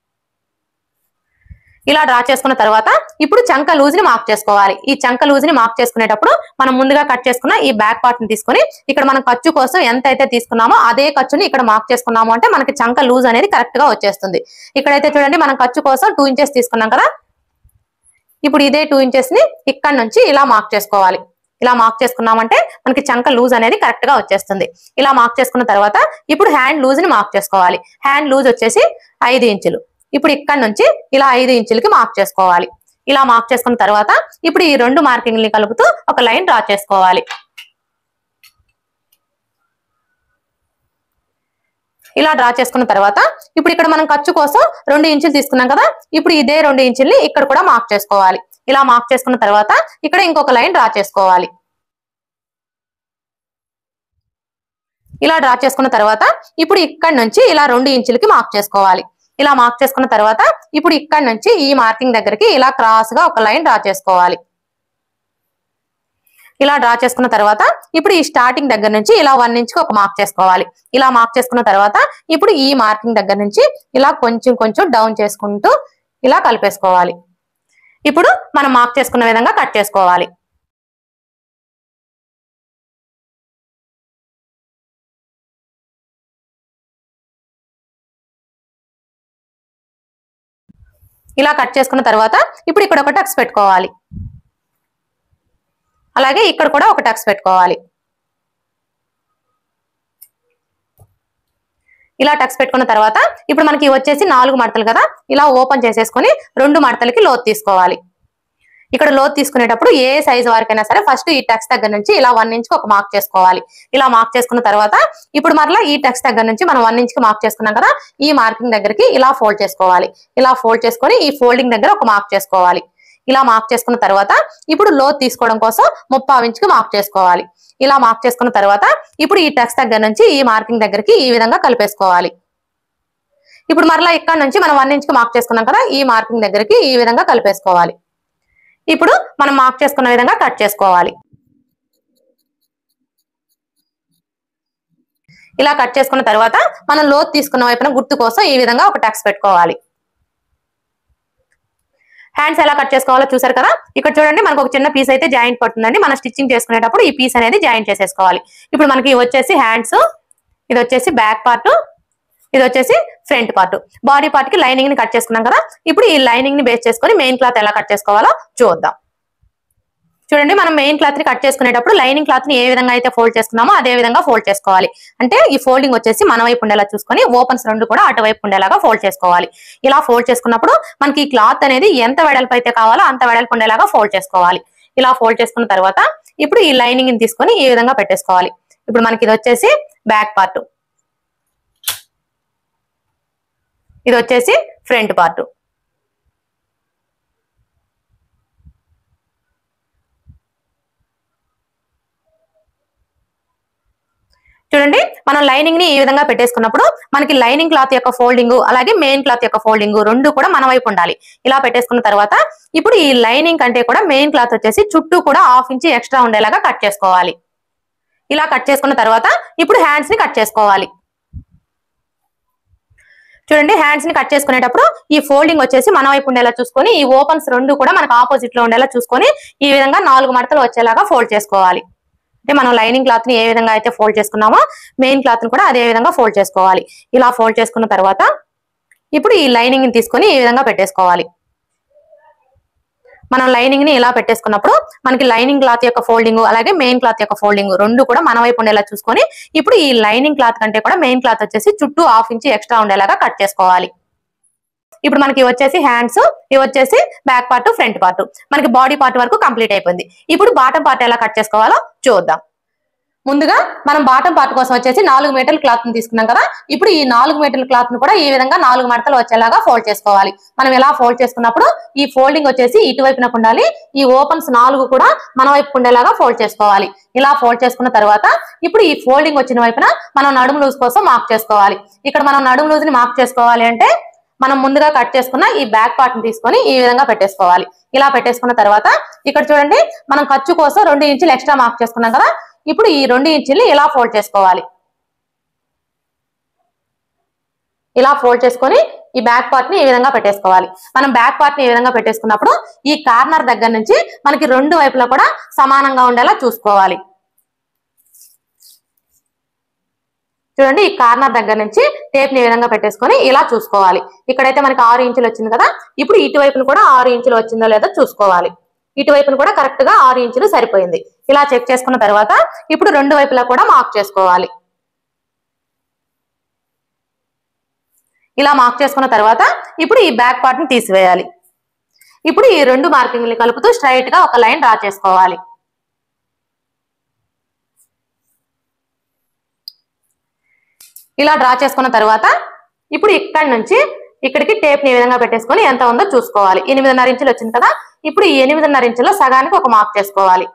ఇలా డ్రా చేసుకున్న తర్వాత ఇప్పుడు చంక లూజ్ ని మార్క్ చేసుకోవాలి ఈ చంక లూజ్ ని మార్క్ చేసుకునేటప్పుడు మనం ముందుగా కట్ చేసుకున్న ఈ బ్యాక్ పార్ట్ ని తీసుకొని ఇక్కడ మనం ఖర్చు కోసం ఎంత అయితే తీసుకున్నామో అదే ఖర్చుని ఇక్కడ మార్క్ చేసుకున్నాము అంటే మనకి చంక లూజ్ అనేది కరెక్ట్ గా వచ్చేస్తుంది ఇక్కడైతే చూడండి మనం ఖర్చు కోసం టూ ఇంచెస్ తీసుకున్నాం కదా ఇప్పుడు ఇదే టూ ఇంచెస్ ని ఇక్కడ నుంచి ఇలా మార్క్ చేసుకోవాలి ఇలా మార్క్ చేసుకున్నామంటే మనకి చంక లూజ్ అనేది కరెక్ట్ గా వచ్చేస్తుంది ఇలా మార్క్ చేసుకున్న తర్వాత ఇప్పుడు హ్యాండ్ లూజ్ ని మార్క్ చేసుకోవాలి హ్యాండ్ లూజ్ వచ్చేసి ఐదు ఇంచులు ఇప్పుడు ఇక్కడ నుంచి ఇలా ఐదు ఇంచులకి మార్క్ చేసుకోవాలి ఇలా మార్క్ చేసుకున్న తర్వాత ఇప్పుడు ఈ రెండు మార్కింగ్ ని కలుపుతూ ఒక లైన్ డ్రా చేసుకోవాలి ఇలా డ్రా చేసుకున్న తర్వాత ఇప్పుడు ఇక్కడ మనం ఖర్చు కోసం రెండు ఇంచులు తీసుకున్నాం కదా ఇప్పుడు ఇదే రెండు ఇంచుల్ని ఇక్కడ కూడా మార్క్ చేసుకోవాలి ఇలా మార్క్ చేసుకున్న తర్వాత ఇక్కడ ఇంకొక లైన్ డ్రా చేసుకోవాలి ఇలా డ్రా చేసుకున్న తర్వాత ఇప్పుడు ఇక్కడ నుంచి ఇలా రెండు ఇంచులకి మార్క్ చేసుకోవాలి ఇలా మార్క్ చేసుకున్న తర్వాత ఇప్పుడు ఇక్కడ నుంచి ఈ మార్కింగ్ దగ్గరికి ఇలా క్రాస్ గా ఒక లైన్ డ్రా చేసుకోవాలి ఇలా డ్రా చేసుకున్న తర్వాత ఇప్పుడు ఈ స్టార్టింగ్ దగ్గర నుంచి ఇలా వన్ ఇంచ్ కి ఒక మార్క్ చేసుకోవాలి ఇలా మార్క్ చేసుకున్న తర్వాత ఇప్పుడు ఈ మార్కింగ్ దగ్గర నుంచి ఇలా కొంచెం కొంచెం డౌన్ చేసుకుంటూ ఇలా కలిపేసుకోవాలి ఇప్పుడు మనం మార్క్ చేసుకున్న విధంగా కట్ చేసుకోవాలి ఇలా కట్ చేసుకున్న తర్వాత ఇప్పుడు ఇక్కడ ఒక టక్స్ పెట్టుకోవాలి అలాగే ఇక్కడ కూడా ఒక టక్స్ పెట్టుకోవాలి ఇలా టక్స్ పెట్టుకున్న తర్వాత ఇప్పుడు మనకి వచ్చేసి నాలుగు మడతలు కదా ఇలా ఓపెన్ చేసేసుకొని రెండు మడతలకి లోతు తీసుకోవాలి ఇక్కడ లోతు తీసుకునేటప్పుడు ఏ సైజు వరకైనా సరే ఫస్ట్ ఈ టక్స్ దగ్గర నుంచి ఇలా వన్ ఇంచ్ ఒక మార్క్ చేసుకోవాలి ఇలా మార్క్ చేసుకున్న తర్వాత ఇప్పుడు మరలా ఈ టక్స్ దగ్గర నుంచి మనం వన్ ఇంచ్ కి మార్క్ చేసుకున్నాం కదా ఈ మార్కింగ్ దగ్గరికి ఇలా ఫోల్డ్ చేసుకోవాలి ఇలా ఫోల్డ్ చేసుకొని ఈ ఫోల్డింగ్ దగ్గర ఒక మార్క్ చేసుకోవాలి ఇలా మార్క్ చేసుకున్న తర్వాత ఇప్పుడు లోతు తీసుకోవడం కోసం ముప్పావు ఇంచుకి మార్క్ చేసుకోవాలి ఇలా మార్క్ చేసుకున్న తర్వాత ఇప్పుడు ఈ టెక్స్ట్ దగ్గర నుంచి ఈ మార్కింగ్ దగ్గరికి ఈ విధంగా కలిపేసుకోవాలి ఇప్పుడు మరలా ఇక్కడ నుంచి మనం వన్ ఇంచుకి మార్క్ చేసుకున్నాం కదా ఈ మార్కింగ్ దగ్గరికి ఈ విధంగా కలిపేసుకోవాలి ఇప్పుడు మనం మార్క్ చేసుకున్న విధంగా కట్ చేసుకోవాలి ఇలా కట్ చేసుకున్న తర్వాత మనం లోతు తీసుకున్న వైపున గుర్తు కోసం ఈ విధంగా ఒక టక్స్ పెట్టుకోవాలి హ్యాండ్స్ ఎలా కట్ చేసుకోవాలో చూసారు కదా ఇక్కడ చూడండి మనకు ఒక చిన్న పీస్ అయితే జాయింట్ పడుతుందండి మనం స్టిచ్చింగ్ చేసుకునేటప్పుడు ఈ పీస్ అనేది జాయింట్ చేసేసుకోవాలి ఇప్పుడు మనకి వచ్చేసి హ్యాండ్స్ ఇది వచ్చేసి బ్యాక్ పార్ట్ ఇది వచ్చేసి ఫ్రంట్ పార్ట్ బాడీ పార్ట్ కి లైనింగ్ ని కట్ చేసుకున్నాం కదా ఇప్పుడు ఈ లైనింగ్ ని బేస్ చేసుకొని మెయిన్ క్లాత్ ఎలా కట్ చేసుకోవాలో చూద్దాం చూడండి మనం మెయిన్ క్లాత్ ని కట్ చేసుకునేటప్పుడు లైనింగ్ క్లాత్ ని ఏ విధంగా అయితే ఫోల్డ్ చేసుకున్నామో అదే విధంగా ఫోల్డ్ చేసుకోవాలి అంటే ఈ ఫోల్డింగ్ వచ్చేసి మన వైపు ఉండేలా చూసుకొని ఓపెన్స్ రెండు కూడా అటువైపు ఉండేలాగా ఫోల్డ్ చేసుకోవాలి ఇలా ఫోల్డ్ చేసుకున్నప్పుడు మనకి ఈ క్లాత్ అనేది ఎంత వెడల్పు అయితే కావాలో అంత వెడల్పు ఉండేలాగా ఫోల్డ్ చేసుకోవాలి ఇలా ఫోల్డ్ చేసుకున్న తర్వాత ఇప్పుడు ఈ లైనింగ్ ని తీసుకొని ఈ విధంగా పెట్టేసుకోవాలి ఇప్పుడు మనకి ఇది వచ్చేసి బ్యాక్ పార్ట్ ఇది వచ్చేసి ఫ్రంట్ పార్ట్ చూడండి మనం లైనింగ్ ని ఈ విధంగా పెట్టేసుకున్నప్పుడు మనకి లైనింగ్ క్లాత్ యొక్క ఫోల్డింగ్ అలాగే మెయిన్ క్లాత్ యొక్క ఫోల్డింగ్ రెండు కూడా మన వైపు ఉండాలి ఇలా పెట్టేసుకున్న తర్వాత ఇప్పుడు ఈ లైనింగ్ కంటే కూడా మెయిన్ క్లాత్ వచ్చేసి చుట్టూ కూడా హాఫ్ ఇంచ్ ఎక్స్ట్రా ఉండేలాగా కట్ చేసుకోవాలి ఇలా కట్ చేసుకున్న తర్వాత ఇప్పుడు హ్యాండ్స్ ని కట్ చేసుకోవాలి చూడండి హ్యాండ్స్ ని కట్ చేసుకునేటప్పుడు ఈ ఫోల్డింగ్ వచ్చేసి మన వైపు ఉండేలా చూసుకొని ఈ ఓపెన్స్ రెండు కూడా మనకు ఆపోజిట్ లో ఉండేలా చూసుకొని ఈ విధంగా నాలుగు మడతలు వచ్చేలాగా ఫోల్డ్ చేసుకోవాలి అంటే మనం లైనింగ్ క్లాత్ ని ఏ విధంగా అయితే ఫోల్డ్ చేసుకున్నామో మెయిన్ క్లాత్ ని కూడా అదే విధంగా ఫోల్డ్ చేసుకోవాలి ఇలా ఫోల్డ్ చేసుకున్న తర్వాత ఇప్పుడు ఈ లైనింగ్ ని తీసుకొని ఈ విధంగా పెట్టేసుకోవాలి మనం లైనింగ్ ని ఇలా పెట్టేసుకున్నప్పుడు మనకి లైనింగ్ క్లాత్ యొక్క ఫోల్డింగ్ అలాగే మెయిన్ క్లాత్ యొక్క ఫోల్డింగ్ రెండు కూడా మన వైపు ఉండేలా చూసుకొని ఇప్పుడు ఈ లైనింగ్ క్లాత్ కంటే కూడా మెయిన్ క్లాత్ వచ్చేసి చుట్టూ హాఫ్ ఇంచ్ ఎక్స్ట్రా ఉండేలాగా కట్ చేసుకోవాలి ఇప్పుడు మనకి ఇవి వచ్చేసి హ్యాండ్స్ ఇవి వచ్చేసి బ్యాక్ పార్ట్ ఫ్రంట్ పార్ట్ మనకి బాడీ పార్ట్ వరకు కంప్లీట్ అయిపోయింది ఇప్పుడు బాటం పార్ట్ ఎలా కట్ చేసుకోవాలో చూద్దాం ముందుగా మనం బాటం పార్ట్ కోసం వచ్చేసి నాలుగు మీటర్ల క్లాత్ ని తీసుకున్నాం కదా ఇప్పుడు ఈ నాలుగు మీటర్ల క్లాత్ ని కూడా ఈ విధంగా నాలుగు మడతలు వచ్చేలాగా ఫోల్డ్ చేసుకోవాలి మనం ఎలా ఫోల్డ్ చేసుకున్నప్పుడు ఈ ఫోల్డింగ్ వచ్చేసి ఇటువైపునకు ఉండాలి ఈ ఓపెన్స్ నాలుగు కూడా మన వైపు ఉండేలాగా ఫోల్డ్ చేసుకోవాలి ఇలా ఫోల్డ్ చేసుకున్న తర్వాత ఇప్పుడు ఈ ఫోల్డింగ్ వచ్చిన వైపున మనం నడుము లూజ్ కోసం మార్క్ చేసుకోవాలి ఇక్కడ మనం నడుము లూజ్ ని మార్క్ చేసుకోవాలి అంటే మనం ముందుగా కట్ చేసుకున్న ఈ బ్యాక్ పార్ట్ ని తీసుకొని ఈ విధంగా పెట్టేసుకోవాలి ఇలా పెట్టేసుకున్న తర్వాత ఇక్కడ చూడండి మనం ఖర్చు కోసం రెండు ఇంచులు ఎక్స్ట్రా మార్క్ చేసుకున్నాం కదా ఇప్పుడు ఈ రెండు ఇంచుల్ని ఇలా ఫోల్డ్ చేసుకోవాలి ఇలా ఫోల్డ్ చేసుకొని ఈ బ్యాక్ పార్ట్ ని ఈ విధంగా పెట్టేసుకోవాలి మనం బ్యాక్ పార్ట్ ని ఈ విధంగా పెట్టేసుకున్నప్పుడు ఈ కార్నర్ దగ్గర నుంచి మనకి రెండు వైపులా కూడా సమానంగా ఉండేలా చూసుకోవాలి చూడండి ఈ కార్నర్ దగ్గర నుంచి టేప్ ని ఈ విధంగా పెట్టేసుకొని ఇలా చూసుకోవాలి ఇక్కడైతే మనకి ఆరు ఇంచులు వచ్చింది కదా ఇప్పుడు ఇటువైపును కూడా ఆరు ఇంచులు వచ్చిందో లేదో చూసుకోవాలి ఇటువైపును కూడా కరెక్ట్ గా ఆరు ఇంచులు సరిపోయింది ఇలా చెక్ చేసుకున్న తర్వాత ఇప్పుడు రెండు వైపులా కూడా మార్క్ చేసుకోవాలి ఇలా మార్క్ చేసుకున్న తర్వాత ఇప్పుడు ఈ బ్యాక్ పార్ట్ ని తీసివేయాలి ఇప్పుడు ఈ రెండు మార్కింగ్ని కలుపుతూ స్ట్రైట్ గా ఒక లైన్ డ్రా చేసుకోవాలి ఇలా డ్రా చేసుకున్న తర్వాత ఇప్పుడు ఇక్కడి నుంచి ఇక్కడికి టేప్ ని ఈ విధంగా పెట్టేసుకొని ఎంత ఉందో చూసుకోవాలి ఎనిమిదిన్నర ఇంచులు వచ్చింది కదా ఇప్పుడు ఈ ఎనిమిదిన్నర ఇంచులో సగానికి ఒక మార్క్ చేసుకోవాలి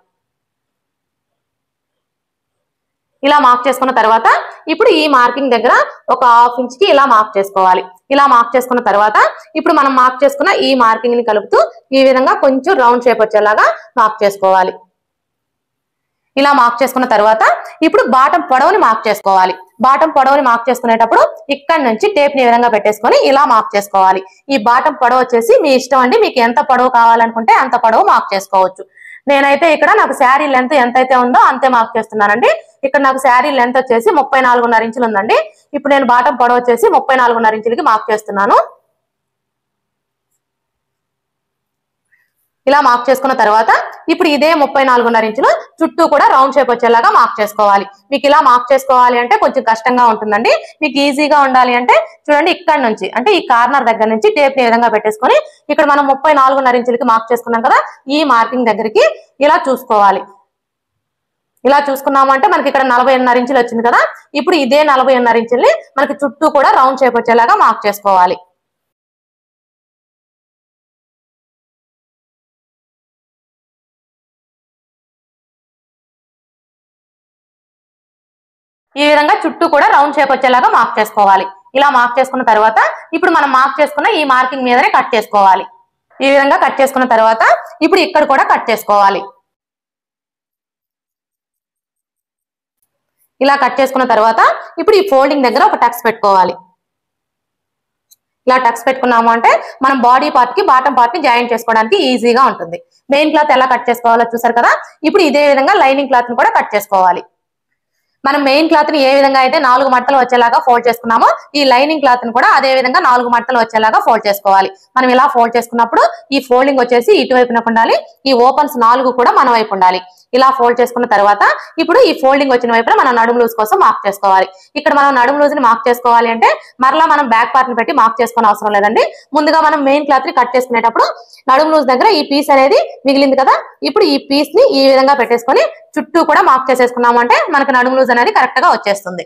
ఇలా మార్క్ చేసుకున్న తర్వాత ఇప్పుడు ఈ మార్కింగ్ దగ్గర ఒక హాఫ్ ఇంచ్ కి ఇలా మార్క్ చేసుకోవాలి ఇలా మార్క్ చేసుకున్న తర్వాత ఇప్పుడు మనం మార్క్ చేసుకున్న ఈ మార్కింగ్ ని కలుపుతూ ఈ విధంగా కొంచెం రౌండ్ షేప్ వచ్చేలాగా మార్క్ చేసుకోవాలి ఇలా మార్క్ చేసుకున్న తర్వాత ఇప్పుడు బాటం పొడవుని మార్క్ చేసుకోవాలి బాటం పొడవుని మార్క్ చేసుకునేటప్పుడు ఇక్కడ నుంచి టేప్ ని ఈ విధంగా పెట్టేసుకొని ఇలా మార్క్ చేసుకోవాలి ఈ బాటం పొడవు వచ్చేసి మీ ఇష్టం అండి మీకు ఎంత పొడవు కావాలనుకుంటే అంత పొడవు మార్క్ చేసుకోవచ్చు నేనైతే ఇక్కడ నాకు శారీ లెంత్ ఎంత అయితే ఉందో అంతే మార్క్ చేస్తున్నానండి ఇక్కడ నాకు శారీ లెంత్ వచ్చేసి ముప్పై నాలుగున్నర ఇంచులు ఉందండి ఇప్పుడు నేను బాటం పొడవు వచ్చేసి ముప్పై నాలుగున్నర ఇంచులకి మార్క్ చేస్తున్నాను ఇలా మార్క్ చేసుకున్న తర్వాత ఇప్పుడు ఇదే ముప్పై నాలుగున్నర ఇంచులు చుట్టూ కూడా రౌండ్ షేప్ వచ్చేలాగా మార్క్ చేసుకోవాలి మీకు ఇలా మార్క్ చేసుకోవాలి అంటే కొంచెం కష్టంగా ఉంటుందండి మీకు ఈజీగా ఉండాలి అంటే చూడండి ఇక్కడ నుంచి అంటే ఈ కార్నర్ దగ్గర నుంచి టేప్ ని ఈ విధంగా పెట్టేసుకొని ఇక్కడ మనం ముప్పై నాలుగున్నర ఇంచులకి మార్క్ చేసుకున్నాం కదా ఈ మార్కింగ్ దగ్గరికి ఇలా చూసుకోవాలి ఇలా చూసుకున్నాము అంటే మనకి ఇక్కడ నలభై ఎన్నర ఇంచులు వచ్చింది కదా ఇప్పుడు ఇదే నలభై ఎన్నర ఇంచుల్ని మనకి చుట్టూ కూడా రౌండ్ షేప్ వచ్చేలాగా మార్క్ చేసుకోవాలి ఈ విధంగా చుట్టూ కూడా రౌండ్ షేప్ వచ్చేలాగా మార్క్ చేసుకోవాలి ఇలా మార్క్ చేసుకున్న తర్వాత ఇప్పుడు మనం మార్క్ చేసుకున్న ఈ మార్కింగ్ మీదనే కట్ చేసుకోవాలి ఈ విధంగా కట్ చేసుకున్న తర్వాత ఇప్పుడు ఇక్కడ కూడా కట్ చేసుకోవాలి ఇలా కట్ చేసుకున్న తర్వాత ఇప్పుడు ఈ ఫోల్డింగ్ దగ్గర ఒక టక్స్ పెట్టుకోవాలి ఇలా టక్స్ పెట్టుకున్నాము అంటే మనం బాడీ పార్ట్ కి బాటం పార్ట్ ని జాయిన్ చేసుకోవడానికి ఈజీగా ఉంటుంది మెయిన్ క్లాత్ ఎలా కట్ చేసుకోవాలో చూసారు కదా ఇప్పుడు ఇదే విధంగా లైనింగ్ క్లాత్ ని కూడా కట్ చేసుకోవాలి మనం మెయిన్ క్లాత్ ని ఏ విధంగా అయితే నాలుగు మడతలు వచ్చేలాగా ఫోల్డ్ చేసుకున్నామో ఈ లైనింగ్ క్లాత్ ని కూడా అదే విధంగా నాలుగు మడతలు వచ్చేలాగా ఫోల్డ్ చేసుకోవాలి మనం ఇలా ఫోల్డ్ చేసుకున్నప్పుడు ఈ ఫోల్డింగ్ వచ్చేసి ఇటువైపునకు ఉండాలి ఈ ఓపెన్స్ నాలుగు కూడా మన వైపు ఉండాలి ఇలా ఫోల్డ్ చేసుకున్న తర్వాత ఇప్పుడు ఈ ఫోల్డింగ్ వచ్చిన వైపున మనం నడుము లూజ్ కోసం మార్క్ చేసుకోవాలి ఇక్కడ మనం నడుము లూజ్ ని మార్క్ చేసుకోవాలి అంటే మరలా మనం బ్యాక్ పార్ట్ ని పెట్టి మార్క్ చేసుకునే అవసరం లేదండి ముందుగా మనం మెయిన్ క్లాత్ ని కట్ చేసుకునేటప్పుడు నడుము లూజ్ దగ్గర ఈ పీస్ అనేది మిగిలింది కదా ఇప్పుడు ఈ పీస్ ని ఈ విధంగా పెట్టేసుకొని చుట్టూ కూడా మార్క్ చేసేసుకున్నాము అంటే మనకి నడుము లూజ్ అనేది కరెక్ట్ గా వచ్చేస్తుంది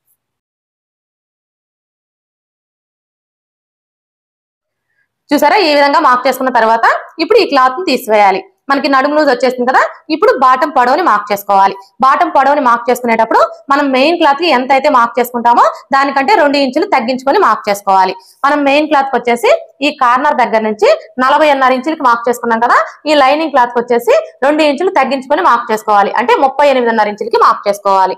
చూసారా ఈ విధంగా మార్క్ చేసుకున్న తర్వాత ఇప్పుడు ఈ క్లాత్ ని తీసివేయాలి మనకి నడుము లూజ్ వచ్చేసింది కదా ఇప్పుడు బాటం పొడవుని మార్క్ చేసుకోవాలి బాటం పొడవుని మార్క్ చేసుకునేటప్పుడు మనం మెయిన్ క్లాత్ కి ఎంత అయితే మార్క్ చేసుకుంటామో దానికంటే రెండు ఇంచులు తగ్గించుకొని మార్క్ చేసుకోవాలి మనం మెయిన్ క్లాత్ కి వచ్చేసి ఈ కార్నర్ దగ్గర నుంచి నలభై ఎన్నర ఇంచులకి మార్క్ చేసుకున్నాం కదా ఈ లైనింగ్ క్లాత్ కి వచ్చేసి రెండు ఇంచులు తగ్గించుకొని మార్క్ చేసుకోవాలి అంటే ముప్పై ఎనిమిదిన్నర ఇంచులకి మార్క్ చేసుకోవాలి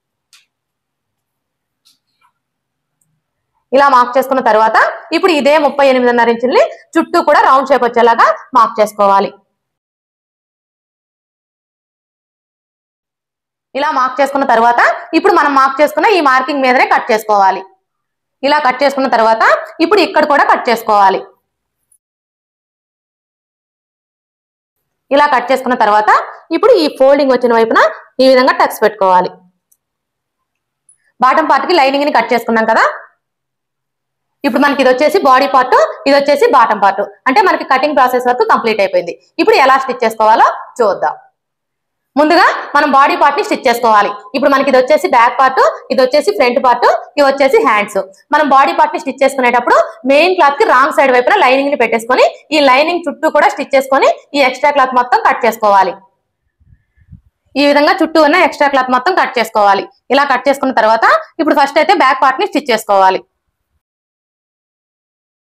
ఇలా మార్క్ చేసుకున్న తర్వాత ఇప్పుడు ఇదే ముప్పై ఎనిమిదిన్నర ఇంచుల్ని చుట్టూ కూడా రౌండ్ షేప్ వచ్చేలాగా మార్క్ చేసుకోవాలి ఇలా మార్క్ చేసుకున్న తర్వాత ఇప్పుడు మనం మార్క్ చేసుకున్న ఈ మార్కింగ్ మీదనే కట్ చేసుకోవాలి ఇలా కట్ చేసుకున్న తర్వాత ఇప్పుడు ఇక్కడ కూడా కట్ చేసుకోవాలి ఇలా కట్ చేసుకున్న తర్వాత ఇప్పుడు ఈ ఫోల్డింగ్ వచ్చిన వైపున ఈ విధంగా టక్స్ పెట్టుకోవాలి బాటం పార్ట్ కి లైనింగ్ ని కట్ చేసుకున్నాం కదా ఇప్పుడు మనకి ఇది వచ్చేసి బాడీ పార్ట్ ఇది వచ్చేసి బాటం పార్ట్ అంటే మనకి కటింగ్ ప్రాసెస్ వరకు కంప్లీట్ అయిపోయింది ఇప్పుడు ఎలా స్టిచ్ చేసుకోవాలో చూద్దాం ముందుగా మనం బాడీ పార్ట్ ని స్టిచ్ చేసుకోవాలి ఇప్పుడు మనకి ఇది వచ్చేసి బ్యాక్ పార్ట్ ఇది వచ్చేసి ఫ్రంట్ పార్ట్ ఇది వచ్చేసి హ్యాండ్స్ మనం బాడీ పార్ట్ ని స్టిచ్ చేసుకునేటప్పుడు మెయిన్ క్లాత్ కి రాంగ్ సైడ్ వైపున లైనింగ్ ని పెట్టేసుకొని ఈ లైనింగ్ చుట్టూ కూడా స్టిచ్ చేసుకొని ఈ ఎక్స్ట్రా క్లాత్ మొత్తం కట్ చేసుకోవాలి ఈ విధంగా చుట్టూ ఉన్న ఎక్స్ట్రా క్లాత్ మొత్తం కట్ చేసుకోవాలి ఇలా కట్ చేసుకున్న తర్వాత ఇప్పుడు ఫస్ట్ అయితే బ్యాక్ పార్ట్ ని స్టిచ్ చేసుకోవాలి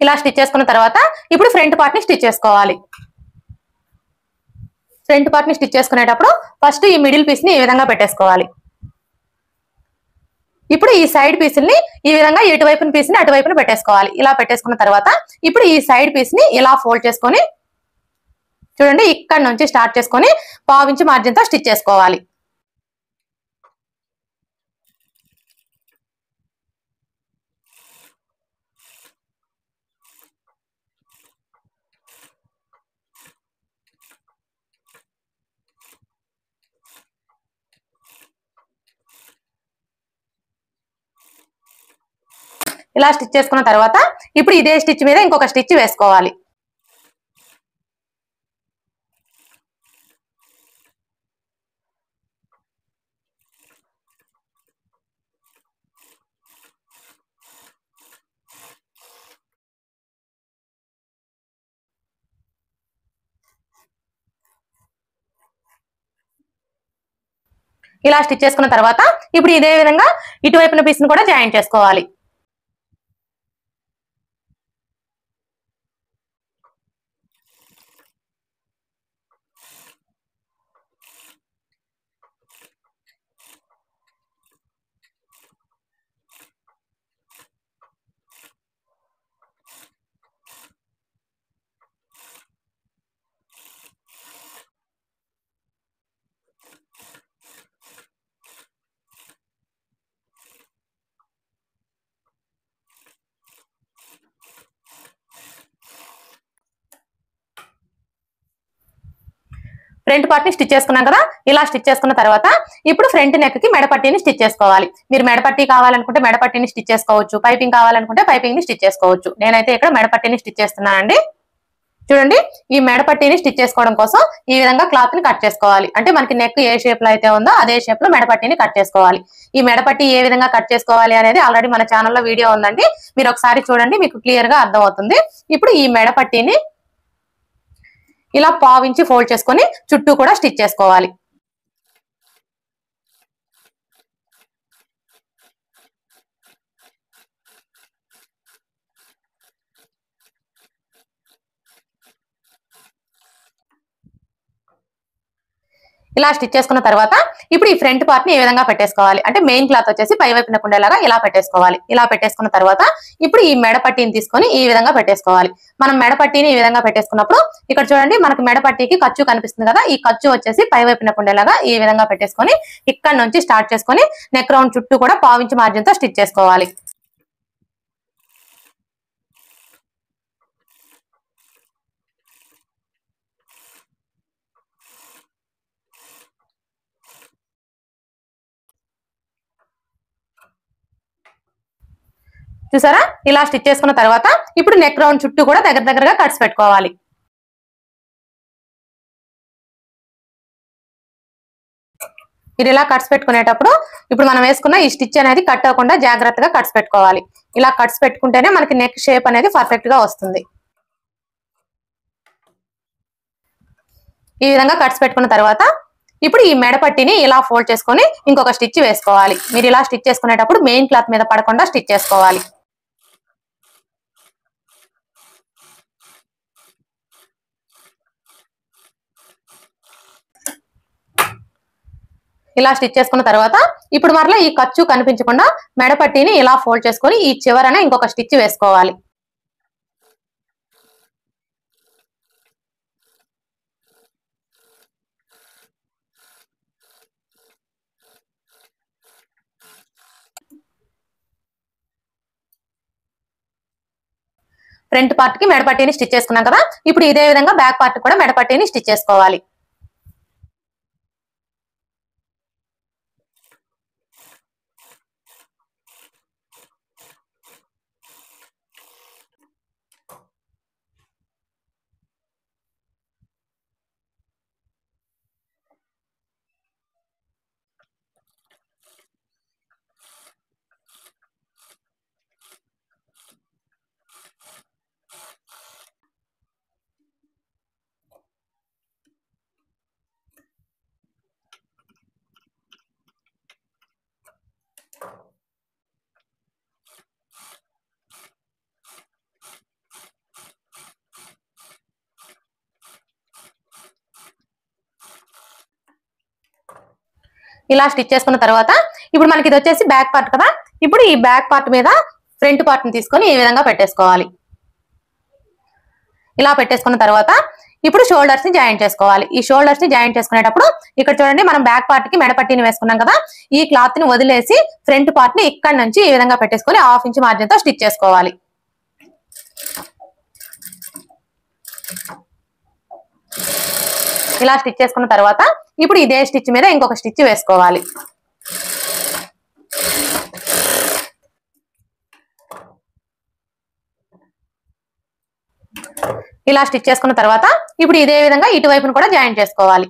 ఇలా స్టిచ్ చేసుకున్న తర్వాత ఇప్పుడు ఫ్రంట్ పార్ట్ ని స్టిచ్ చేసుకోవాలి ఫ్రంట్ పార్ట్ ని స్టిచ్ చేసుకునేటప్పుడు ఫస్ట్ ఈ మిడిల్ పీస్ ని ఈ విధంగా పెట్టేసుకోవాలి ఇప్పుడు ఈ సైడ్ పీసుల్ని ఈ విధంగా ఇటువైపున పీస్ ని అటువైపున పెట్టేసుకోవాలి ఇలా పెట్టేసుకున్న తర్వాత ఇప్పుడు ఈ సైడ్ పీస్ ని ఇలా ఫోల్డ్ చేసుకొని చూడండి ఇక్కడ నుంచి స్టార్ట్ చేసుకొని పావించి మార్జిన్ తో స్టిచ్ చేసుకోవాలి ఇలా స్టిచ్ చేసుకున్న తర్వాత ఇప్పుడు ఇదే స్టిచ్ మీద ఇంకొక స్టిచ్ వేసుకోవాలి ఇలా స్టిచ్ చేసుకున్న తర్వాత ఇప్పుడు ఇదే విధంగా ఇటువైపున పీస్ ని కూడా జాయిన్ చేసుకోవాలి ఫ్రంట్ పార్ట్ ని స్టిచ్ చేసుకున్నాం కదా ఇలా స్టిచ్ చేసుకున్న తర్వాత ఇప్పుడు ఫ్రంట్ నెక్ కి మెడపట్టీని స్టిచ్ చేసుకోవాలి మీరు మెడపట్టీ కావాలనుకుంటే మెడపట్టీని స్టిచ్ చేసుకోవచ్చు పైపింగ్ కావాలనుకుంటే పైపింగ్ ని స్టిచ్ చేసుకోవచ్చు నేనైతే ఇక్కడ మెడపట్టీని స్టిచ్ చేస్తున్నానండి చూడండి ఈ మెడపట్టీని స్టిచ్ చేసుకోవడం కోసం ఈ విధంగా క్లాత్ ని కట్ చేసుకోవాలి అంటే మనకి నెక్ ఏ షేప్ లో అయితే ఉందో అదే షేప్ లో మెడపట్టీని కట్ చేసుకోవాలి ఈ మెడపట్టి ఏ విధంగా కట్ చేసుకోవాలి అనేది ఆల్రెడీ మన ఛానల్లో వీడియో ఉందండి మీరు ఒకసారి చూడండి మీకు క్లియర్ గా అర్థమవుతుంది ఇప్పుడు ఈ మెడపట్టీని ఇలా పావించి ఫోల్డ్ చేసుకొని చుట్టూ కూడా స్టిచ్ చేసుకోవాలి ఇలా స్టిచ్ చేసుకున్న తర్వాత ఇప్పుడు ఈ ఫ్రంట్ పార్ట్ ని ఏ విధంగా పెట్టేసుకోవాలి అంటే మెయిన్ క్లాత్ వచ్చేసి పై వైపున ఉండేలాగా ఇలా పెట్టేసుకోవాలి ఇలా పెట్టేసుకున్న తర్వాత ఇప్పుడు ఈ మెడ పట్టీని తీసుకొని ఈ విధంగా పెట్టేసుకోవాలి మనం మెడ పట్టీని ఈ విధంగా పెట్టేసుకున్నప్పుడు ఇక్కడ చూడండి మనకి మెడ పట్టీకి ఖర్చు కనిపిస్తుంది కదా ఈ ఖర్చు వచ్చేసి పై వైపున ఉండేలాగా ఈ విధంగా పెట్టేసుకొని ఇక్కడ నుంచి స్టార్ట్ చేసుకొని నెక్ రౌండ్ చుట్టూ కూడా పావించి మార్జిన్ తో స్టిచ్ చేసుకోవాలి చూసారా ఇలా స్టిచ్ చేసుకున్న తర్వాత ఇప్పుడు నెక్ రౌండ్ చుట్టూ కూడా దగ్గర దగ్గరగా కట్స్ పెట్టుకోవాలి మీరు ఇలా కట్స్ పెట్టుకునేటప్పుడు ఇప్పుడు మనం వేసుకున్న ఈ స్టిచ్ అనేది కట్ అవ్వకుండా జాగ్రత్తగా కట్స్ పెట్టుకోవాలి ఇలా కట్స్ పెట్టుకుంటేనే మనకి నెక్ షేప్ అనేది పర్ఫెక్ట్ గా వస్తుంది ఈ విధంగా కట్స్ పెట్టుకున్న తర్వాత ఇప్పుడు ఈ మెడ పట్టిని ఇలా ఫోల్డ్ చేసుకొని ఇంకొక స్టిచ్ వేసుకోవాలి మీరు ఇలా స్టిచ్ చేసుకునేటప్పుడు మెయిన్ క్లాత్ మీద పడకుండా స్టిచ్ చేసుకోవాలి ఇలా స్టిచ్ చేసుకున్న తర్వాత ఇప్పుడు మరలా ఈ ఖర్చు కనిపించకుండా మెడ పట్టీని ఇలా ఫోల్డ్ చేసుకొని ఈ చివరన ఇంకొక స్టిచ్ వేసుకోవాలి ఫ్రంట్ పార్ట్ కి మెడపట్టీని స్టిచ్ చేసుకున్నాం కదా ఇప్పుడు ఇదే విధంగా బ్యాక్ పార్ట్ కూడా మెడపట్టీని స్టిచ్ చేసుకోవాలి ఇలా స్టిచ్ చేసుకున్న తర్వాత ఇప్పుడు మనకి ఇది వచ్చేసి బ్యాక్ పార్ట్ కదా ఇప్పుడు ఈ బ్యాక్ పార్ట్ మీద ఫ్రంట్ పార్ట్ ని తీసుకొని ఈ విధంగా పెట్టేసుకోవాలి ఇలా పెట్టేసుకున్న తర్వాత ఇప్పుడు షోల్డర్స్ ని జాయింట్ చేసుకోవాలి ఈ షోల్డర్స్ ని జాయింట్ చేసుకునేటప్పుడు ఇక్కడ చూడండి మనం బ్యాక్ పార్ట్ కి మెడపట్టిని వేసుకున్నాం కదా ఈ క్లాత్ ని వదిలేసి ఫ్రంట్ పార్ట్ ని ఇక్కడ నుంచి ఈ విధంగా పెట్టేసుకొని హాఫ్ ఇంచ్ మార్జిన్ తో స్టిచ్ చేసుకోవాలి ఇలా స్టిచ్ చేసుకున్న తర్వాత ఇప్పుడు ఇదే స్టిచ్ మీద ఇంకొక స్టిచ్ వేసుకోవాలి ఇలా స్టిచ్ చేసుకున్న తర్వాత ఇప్పుడు ఇదే విధంగా ఇటువైపును కూడా జాయిన్ చేసుకోవాలి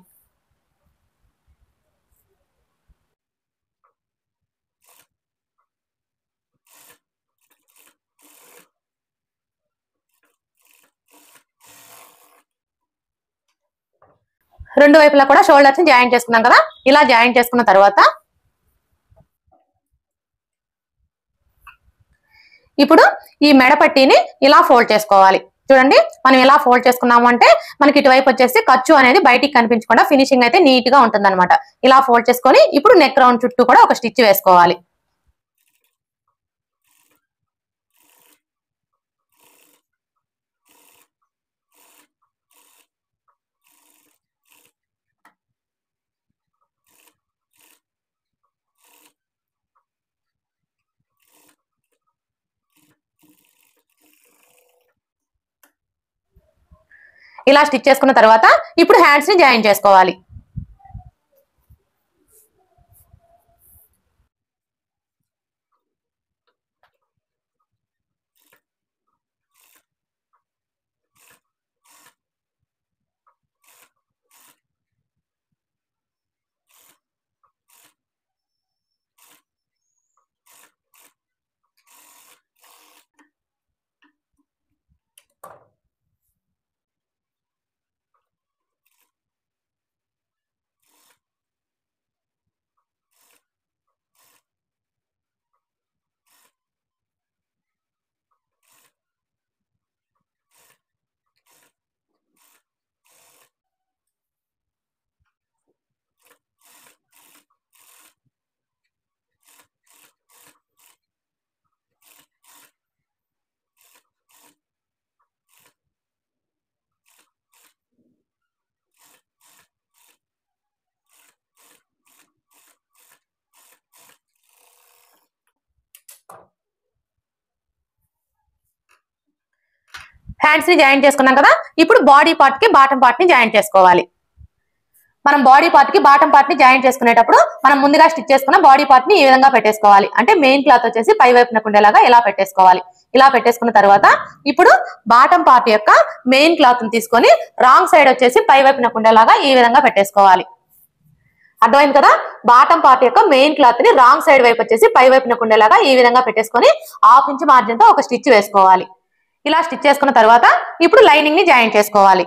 రెండు వైపులా కూడా షోల్డర్స్ ని జాయిన్ చేసుకున్నాం కదా ఇలా జాయిన్ చేసుకున్న తర్వాత ఇప్పుడు ఈ మెడపట్టిని ఇలా ఫోల్డ్ చేసుకోవాలి చూడండి మనం ఎలా ఫోల్డ్ చేసుకున్నాము అంటే మనకి ఇటువైపు వచ్చేసి ఖర్చు అనేది బయటికి కనిపించకుండా ఫినిషింగ్ అయితే నీట్ గా ఉంటుంది ఇలా ఫోల్డ్ చేసుకొని ఇప్పుడు నెక్ రౌండ్ చుట్టూ కూడా ఒక స్టిచ్ వేసుకోవాలి ఇలా స్టిచ్ చేసుకున్న తర్వాత ఇప్పుడు హ్యాండ్స్ ని జాయిన్ చేసుకోవాలి హ్యాండ్స్ ని జాయిన్ చేసుకున్నాం కదా ఇప్పుడు బాడీ పార్ట్ కి బాటం పార్ట్ ని జాయిన్ చేసుకోవాలి మనం బాడీ పార్ట్ కి బాటం పార్ట్ ని జాయిన్ చేసుకునేటప్పుడు మనం ముందుగా స్టిచ్ చేసుకున్న బాడీ పార్ట్ ని ఈ విధంగా పెట్టేసుకోవాలి అంటే మెయిన్ క్లాత్ వచ్చేసి పై వైపునకు ఉండేలాగా ఇలా పెట్టేసుకోవాలి ఇలా పెట్టేసుకున్న తర్వాత ఇప్పుడు బాటం పార్ట్ యొక్క మెయిన్ క్లాత్ ని తీసుకొని రాంగ్ సైడ్ వచ్చేసి పై వైపునకు ఉండేలాగా ఈ విధంగా పెట్టేసుకోవాలి అర్థమైంది కదా బాటం పార్ట్ యొక్క మెయిన్ క్లాత్ ని రాంగ్ సైడ్ వైపు వచ్చేసి పై వైపునకు ఉండేలాగా ఈ విధంగా పెట్టేసుకొని హాఫ్ ఇంచ్ మార్జిన్ తో ఒక స్టిచ్ వేసుకోవాలి ఇలా స్టిచ్ చేసుకున్న తర్వాత ఇప్పుడు లైనింగ్ ని జాయిన్ చేసుకోవాలి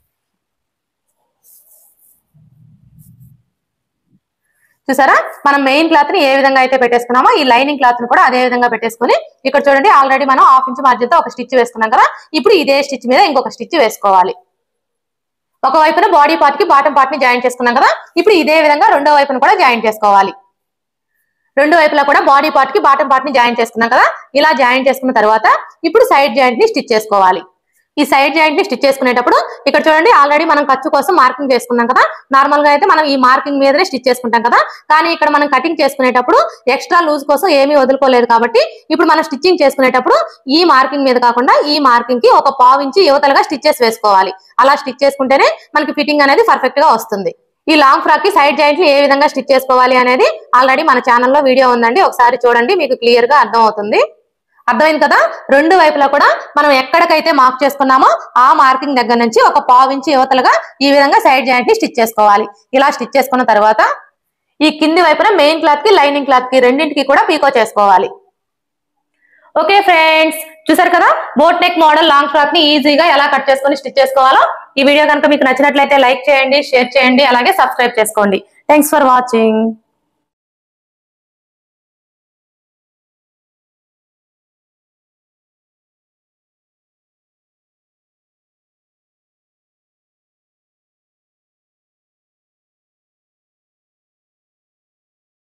చూసారా మనం మెయిన్ క్లాత్ ని ఏ విధంగా అయితే పెట్టేసుకున్నామో ఈ లైనింగ్ క్లాత్ ని కూడా అదే విధంగా పెట్టేసుకుని ఇక్కడ చూడండి ఆల్రెడీ మనం హాఫ్ ఇంచ్ మార్జిన్ తో ఒక స్టిచ్ వేసుకున్నాం కదా ఇప్పుడు ఇదే స్టిచ్ మీద ఇంకొక స్టిచ్ వేసుకోవాలి ఒక వైపున బాడీ పార్ట్ కి బాటం పార్ట్ ని జాయిన్ చేసుకున్నాం కదా ఇప్పుడు ఇదే విధంగా రెండో వైపున కూడా జాయిన్ చేసుకోవాలి రెండు వైపులా కూడా బాడీ పార్ట్ కి బాటం పార్ట్ ని జాయిన్ చేసుకున్నాం కదా ఇలా జాయిన్ చేసుకున్న తర్వాత ఇప్పుడు సైడ్ జాయింట్ ని స్టిచ్ చేసుకోవాలి ఈ సైడ్ జాయింట్ ని స్టిచ్ చేసుకునేటప్పుడు ఇక్కడ చూడండి ఆల్రెడీ మనం ఖర్చు కోసం మార్కింగ్ చేసుకున్నాం కదా నార్మల్ గా అయితే మనం ఈ మార్కింగ్ మీదనే స్టిచ్ చేసుకుంటాం కదా కానీ ఇక్కడ మనం కటింగ్ చేసుకునేటప్పుడు ఎక్స్ట్రా లూజ్ కోసం ఏమీ వదులుకోలేదు కాబట్టి ఇప్పుడు మనం స్టిచ్చింగ్ చేసుకునేటప్పుడు ఈ మార్కింగ్ మీద కాకుండా ఈ మార్కింగ్ కి ఒక పావు ఇంచి యువతలుగా స్టిచ్చెస్ వేసుకోవాలి అలా స్టిచ్ చేసుకుంటేనే మనకి ఫిట్టింగ్ అనేది పర్ఫెక్ట్ గా వస్తుంది ఈ లాంగ్ ఫ్రాక్ కి సైడ్ జాయింట్ ఏ విధంగా స్టిచ్ చేసుకోవాలి అనేది ఆల్రెడీ మన ఛానల్లో వీడియో ఉందండి ఒకసారి చూడండి మీకు క్లియర్ గా అర్థం అవుతుంది అర్థమైంది కదా రెండు వైపులా కూడా మనం ఎక్కడికైతే మార్క్ చేసుకున్నామో ఆ మార్కింగ్ దగ్గర నుంచి ఒక పావు ఇంచి యువతలుగా ఈ విధంగా సైడ్ జాయింట్ ని స్టిచ్ చేసుకోవాలి ఇలా స్టిచ్ చేసుకున్న తర్వాత ఈ కింది వైపున మెయిన్ క్లాత్ కి లైనింగ్ క్లాత్ కి రెండింటికి కూడా పీకో చేసుకోవాలి ఓకే ఫ్రెండ్స్ చూసారు కదా boat neck model long frock ని ఈజీగా ఎలా కట్ చేసుకొని స్టిచ్ చేసుకోవాలో ఈ వీడియో కనుక మీకు నచ్చినట్లయితే లైక్ చేయండి షేర్ చేయండి అలాగే సబ్స్క్రైబ్ చేసుకోండి థ్యాంక్స్ ఫర్ వాచింగ్